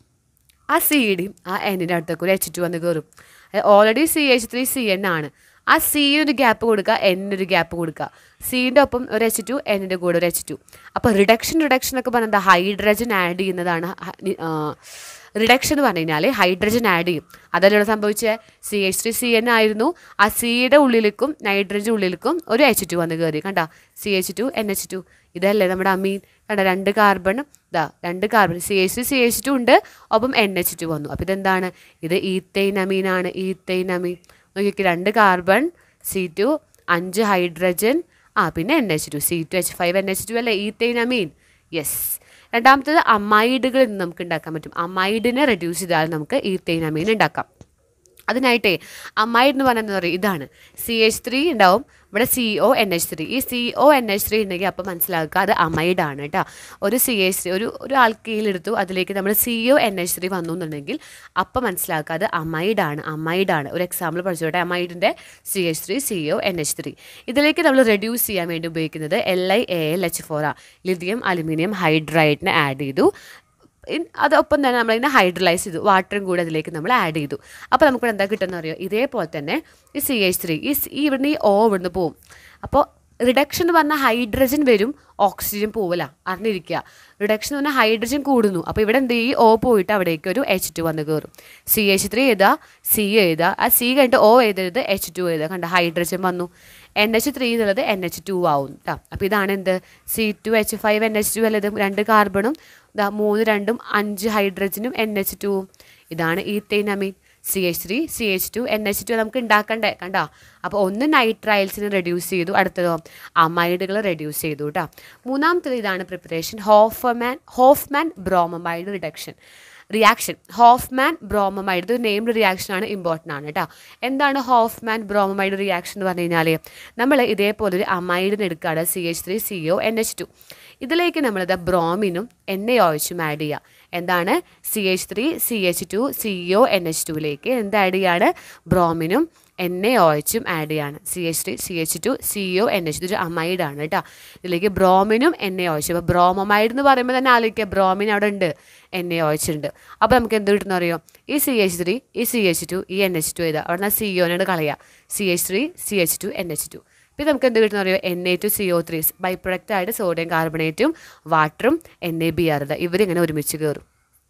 ആ സിയുടെയും ആ എന്നിൻ്റെ അടുത്തേക്ക് ഒരു എച്ച് ടു വന്ന് കയറും already C H three C N ആണ് ആ സിന് ഒരു ഗ്യാപ്പ് കൊടുക്കുക എന്നിനൊരു ഗ്യാപ്പ് കൊടുക്കുക സീൻ്റെ ഒപ്പം ഒരു എച്ച് ടു എന്നിൻ്റെ കൂടെ ഒരു എച്ച് ടു അപ്പോൾ റിഡക്ഷൻ റിഡക്ഷൻ ഒക്കെ പറഞ്ഞാൽ എന്താ ഹൈഡ്രജൻ ആഡ് ചെയ്യുന്നതാണ് റിഡക്ഷൻ എന്ന് പറഞ്ഞു കഴിഞ്ഞാൽ ഹൈഡ്രജൻ ആഡ് ചെയ്യും അതല്ലേ സംഭവിച്ചത് C H three C N ആയിരുന്നു ആ സിയുടെ ഉള്ളിലേക്കും നൈട്രജൻ ഉള്ളിലേക്കും ഒരു എച്ച് ടു വന്ന് കയറി കണ്ട C H two N H two ഇതല്ലേ നമ്മുടെ അമീൻ കണ്ട രണ്ട് കാർബണും ഇതാ രണ്ട് carbon C H C H two ഉണ്ട് ഒപ്പം എൻ എച്ച് ടു വന്നു അപ്പോൾ ഇതെന്താണ് ഇത് ഈത്തൈൻ അമീനാണ് ഈത്തൈൻ അമീൻ നോക്കിയൊക്കെ രണ്ട് കാർബൺ സി ടു അഞ്ച് ഹൈഡ്രജൻ ആ പിന്നെ N H two C two H five N H two അല്ലേ ഈത്തൈൻ അമീൻ യെസ് രണ്ടാമത്തത് അമൈഡുകളിൽ നിന്ന് നമുക്ക് ഉണ്ടാക്കാൻ പറ്റും അമൈഡിനെ റെഡ്യൂസ് ചെയ്താൽ നമുക്ക് ഈത്തൈൻ അമീൻ ഉണ്ടാക്കാം അതിനായിട്ടേ അമൈഡ് എന്ന് പറയുന്നത് പറയും ഇതാണ് സി എച്ച് ത്രീ ഉണ്ടാവും ഇവിടെ C O N H three ഈ C O N H three ഉണ്ടെങ്കിൽ അപ്പോൾ മനസ്സിലാക്കുക അത് അമൈഡ് ആണ് കേട്ടോ ഒരു സി എച്ച് ത്രീ ഒരു ഒരു ആൾക്കയിലെടുത്തു അതിലേക്ക് നമ്മൾ C O N H three വന്നു എന്നുണ്ടെങ്കിൽ അപ്പോൾ മനസ്സിലാക്കുക അത് അമൈഡ് ആണ് അമൈഡ് ആണ് ഒരു എക്സാമ്പിൾ പഠിച്ചോട്ടെ അമൈഡിൻ്റെ C H three C O N H three ഇതിലേക്ക് നമ്മൾ റെഡ്യൂസ് ചെയ്യാൻ വേണ്ടി ഉപയോഗിക്കുന്നത് L I A L H four ആ ലിഥിയം അലുമിനിയം ഹൈഡ്രൈഡിനെ ആഡ് ചെയ്തു ഇൻ- അതൊപ്പം തന്നെ നമ്മളിങ്ങനെ ഹൈഡ്രലൈസ് ചെയ്തു വാട്ടറും കൂടി അതിലേക്ക് നമ്മൾ ആഡ് ചെയ്തു അപ്പോൾ നമുക്ക് എന്താ കിട്ടുമെന്ന് അറിയോ ഇതേപോലെ തന്നെ ഈ സി എച്ച് ത്രീ ഈ സ്- ഈ ഇവിടുന്ന് ഈ ഓ ഇവിടുന്ന് പോവും അപ്പോൾ റിഡക്ഷൻ എന്ന് പറഞ്ഞാൽ ഹൈഡ്രജൻ വരും ഓക്സിജൻ പോവില്ല അറിഞ്ഞിരിക്കുക റിഡക്ഷൻ എന്ന് പറഞ്ഞാൽ ഹൈഡ്രജൻ കൂടുന്നു അപ്പോൾ ഇവിടെ എന്ത് ചെയ്യും ഓ പോയിട്ട് അവിടേക്ക് ഒരു എച്ച് ടു വന്ന് കയറും സി എച്ച് ത്രീ എഴുതുക സി എഴുതുക ആ സി കഴിഞ്ഞിട്ട് ഓ എഴുതരുത് എച്ച് ടു എഴുതുക കണ്ട ഹൈഡ്രജൻ വന്നു എൻ എച്ച് ത്രീ എന്നുള്ളത് എൻ എച്ച് ടു ആവും കേട്ടോ അപ്പോൾ ഇതാണ് എന്ത് C two H five N H two അല്ലത് രണ്ട് കാർബണും ഇതാ മൂന്ന് രണ്ടും അഞ്ച് ഹൈഡ്രജനും എൻ എച്ച് ടുവും ഇതാണ് ethanamine C H three C H two N H two നമുക്ക് ഉണ്ടാക്കണ്ടേ കണ്ടോ അപ്പോൾ ഒന്ന് നൈട്രൈൽസിനെ റെഡ്യൂസ് ചെയ്തു അടുത്തതോ അമൈഡുകൾ റെഡ്യൂസ് ചെയ്തു കേട്ടോ മൂന്നാമത്തത് ഇതാണ് preparation Hofmann Hofmann bromamide reduction reaction Hofmann bromamide ഇത് നെയിംഡ് റിയാക്ഷൻ ആണ് ഇമ്പോർട്ടൻ്റ് ആണ് കേട്ടോ എന്താണ് ഹോഫ്മാൻ ബ്രോമമൈഡ് റിയാക്ഷൻ എന്ന് പറഞ്ഞു കഴിഞ്ഞാൽ നമ്മൾ ഇതേപോലെ ഒരു അമൈഡിന് എടുക്കുകയാണ് C H three C O N H two ഇതിലേക്ക് നമ്മളിത് ബ്രോമിനും എണ്ണ ഒഴിച്ചും ആഡ് ചെയ്യുക എന്താണ് C H three C H two C O N H ടുവിലേക്ക് എന്ത് ആഡ് ചെയ്യാണ് ബ്രോമിനും എൻ എ ഒ എച്ചും ആഡ് ചെയ്യാണ് C H three C H two C O N H ഇതൊരു അമൈഡാണ് കേട്ടോ ഇതിലേക്ക് ബ്രോമിനും എൻ എ ഒ എച്ച് അപ്പോൾ ബ്രോമമൈഡ് എന്ന് പറയുമ്പോൾ തന്നെ ആലോചിക്കുക ബ്രോമിൻ അവിടെ ഉണ്ട് എൻ എ ഒ എച്ച് ഉണ്ട് അപ്പോൾ നമുക്ക് എന്ത് കിട്ടുന്ന അറിയോ ഈ സി എച്ച് ത്രീ ഈ സി എച്ച് ടു ഈ എൻ എച്ച് ടു ചെയ്താൽ അവിടെ നിന്ന് സി ഒനോട് കളയുക C H three C H two N H two പിന്നെ നമുക്ക് എന്ത് കിട്ടുന്ന അറിയോ N A two C O three by product ആയിട്ട് സോഡിയം കാർബണേറ്റും വാട്ടറും എൻ എ ബി ആർ ഇവരിങ്ങനെ ഒരുമിച്ച് കയറും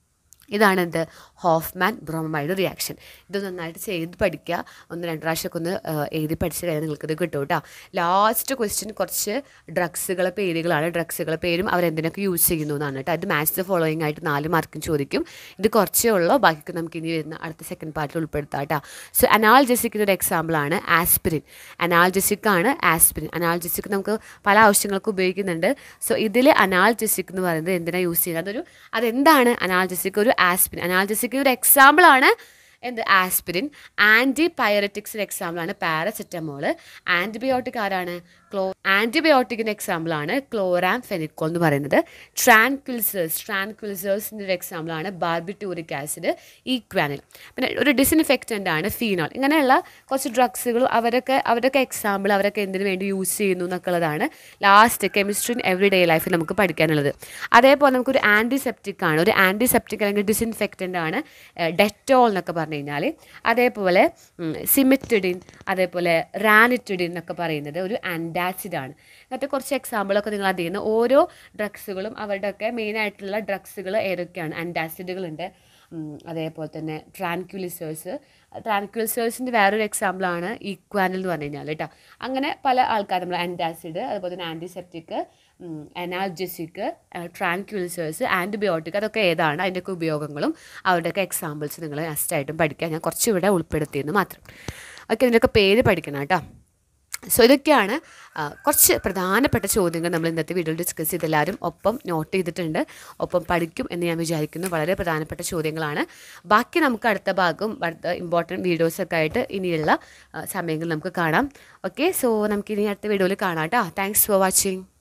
ഇതാണ് എന്ത് ഹോഫ്മാൻ ബ്രോമൈഡ് റിയാക്ഷൻ ഇത് നന്നായിട്ട് ചെയ്ത് പഠിക്കുക ഒന്ന് രണ്ട് പ്രാവശ്യമൊക്കെ ഒന്ന് ആ, എഴുതി പഠിച്ച് കഴിഞ്ഞാൽ നിങ്ങൾക്കിത് കിട്ടും കേട്ടോ ലാസ്റ്റ് ക്വസ്റ്റ്യൻ കുറച്ച് ഡ്രഗ്സുകളെ പേരുകളാണ് ഡ്രഗ്സുകളെ പേരും അവരെന്തിനൊക്കെ യൂസ് ചെയ്യുന്നു എന്നാണ് കേട്ടോ ഇത് മാച്ച് ദ ഫോളോയിങ് ആയിട്ട് നാല് മാർക്കും ചോദിക്കും ഇത് കുറച്ചേ ഉള്ളൂ ബാക്കി നമുക്ക് ഇനി വരുന്ന അടുത്ത സെക്കൻഡ് പാർട്ടിൽ ഉൾപ്പെടുത്താം കേട്ടോ സോ അനാൾജസിക്കിൻ്റെ ഒരു എക്സാമ്പിളാണ് ആസ്പിരിൻ അനാൾജസിക് ആണ് ആസ്പിരിൻ അനാൾജസിക് നമുക്ക് പല ആവശ്യങ്ങൾക്ക് ഉപയോഗിക്കുന്നുണ്ട് സോ ഇതിൽ അനാൾജസിക് എന്ന് പറയുന്നത് എന്തിനാണ് യൂസ് ചെയ്യുന്നത് അതൊരു അതെന്താണ് അനാൾജസിക് ഒരു ആസ്പിരിൻ അനാൾജസിക് ഒരു എക്സാമ്പിളാണ് എന്ത് ആസ്പിരിൻ ആൻറ്റി പൈററ്റിക്സിൻ്റെ എക്സാമ്പിളാണ് പാരസെറ്റമോള് ആൻറ്റിബയോട്ടിക് ആരാണ് ക്ലോ ആൻറ്റിബയോട്ടിക്കിൻ്റെ എക്സാമ്പിളാണ് ക്ലോറാം ഫെനിക്കോൾ എന്ന് പറയുന്നത് ട്രാൻക്വിൽസേഴ്സ് ട്രാൻക്വിൽസേഴ്സിൻ്റെ ഒരു എക്സാമ്പിളാണ് ബാർബിറ്റൂറിക് ആസിഡ് ഈക്വാനിൽ പിന്നെ ഒരു ഡിസിൻഫെക്റ്റൻ്റ് ആണ് ഫീനോൾ ഇങ്ങനെയുള്ള കുറച്ച് ഡ്രഗ്സുകൾ അവരൊക്കെ അവരൊക്കെ എക്സാമ്പിൾ അവരൊക്കെ എന്തിനു വേണ്ടി യൂസ് ചെയ്യുന്നു എന്നൊക്കെ ഉള്ളതാണ് last chemistry in everyday ലൈഫിൽ നമുക്ക് പഠിക്കാനുള്ളത് അതേപോലെ നമുക്കൊരു ആൻറ്റിസെപ്റ്റിക് ആണ് ഒരു ആൻറ്റിസെപ്റ്റിക് അല്ലെങ്കിൽ ഡിസിൻഫെക്റ്റൻ്റ് ആണ് ഡെറ്റോൾ എന്നൊക്കെ പറഞ്ഞു കഴിഞ്ഞാൽ അതേപോലെ സിമിറ്റിഡിൻ അതേപോലെ റാനിറ്റിഡിൻ എന്നൊക്കെ പറയുന്നത് ഒരു ആൻറ്റാസിഡാണ് ഇങ്ങനത്തെ കുറച്ച് എക്സാമ്പിളൊക്കെ നിങ്ങൾ അതിൽ നിന്ന് ഓരോ ഡ്രഗ്സുകളും അവരുടെയൊക്കെ മെയിനായിട്ടുള്ള ഡ്രഗ്സുകൾ ഏതൊക്കെയാണ് ആൻറ്റാസിഡുകളുണ്ട് ഉം, അതേപോലെ തന്നെ ട്രാൻക്യുലിസേഴ്സ് ട്രാൻക്യുലിസേഴ്സിൻ്റെ വേറൊരു എക്സാമ്പിളാണ് ഈക്വാനൽ എന്ന് പറഞ്ഞു കഴിഞ്ഞാൽ കേട്ടോ അങ്ങനെ പല ആൾക്കാർ നമ്മൾ ആൻറ്റാസിഡ് അതുപോലെ തന്നെ ആൻറ്റിസെപ്റ്റിക് അനാൽജസിക് ട്രാൻക്യുലിസേഴ്സ് ആൻറ്റിബയോട്ടിക് അതൊക്കെ ഏതാണ് അതിൻ്റെയൊക്കെ ഉപയോഗങ്ങളും അവരുടെയൊക്കെ എക്സാമ്പിൾസ് നിങ്ങൾ നെക്സ്റ്റായിട്ടും പഠിക്കുക ഞാൻ കുറച്ചിവിടെ ഉൾപ്പെടുത്തിയെന്ന് മാത്രം ഓക്കെ ഇതിൻ്റെയൊക്കെ പേര് പഠിക്കണം കേട്ടോ സോ ഇതൊക്കെയാണ് ആ, കുറച്ച് പ്രധാനപ്പെട്ട ചോദ്യങ്ങൾ നമ്മൾ ഇന്നത്തെ വീഡിയോയിൽ ഡിസ്കസ് ചെയ്ത് എല്ലാവരും ഒപ്പം നോട്ട് ചെയ്തിട്ടുണ്ട് ഒപ്പം പഠിക്കും എന്ന് ഞാൻ വിചാരിക്കുന്നു വളരെ പ്രധാനപ്പെട്ട ചോദ്യങ്ങളാണ് ബാക്കി നമുക്ക് അടുത്ത ഭാഗം അടുത്ത ഇമ്പോർട്ടൻറ്റ് വീഡിയോസൊക്കെ ആയിട്ട് ഇനിയുള്ള ആ, സമയങ്ങളിൽ നമുക്ക് കാണാം ഓക്കെ സോ നമുക്ക് ഇനി അടുത്ത വീഡിയോയിൽ കാണാം കേട്ടോ താങ്ക്സ് ഫോർ വാച്ചിങ്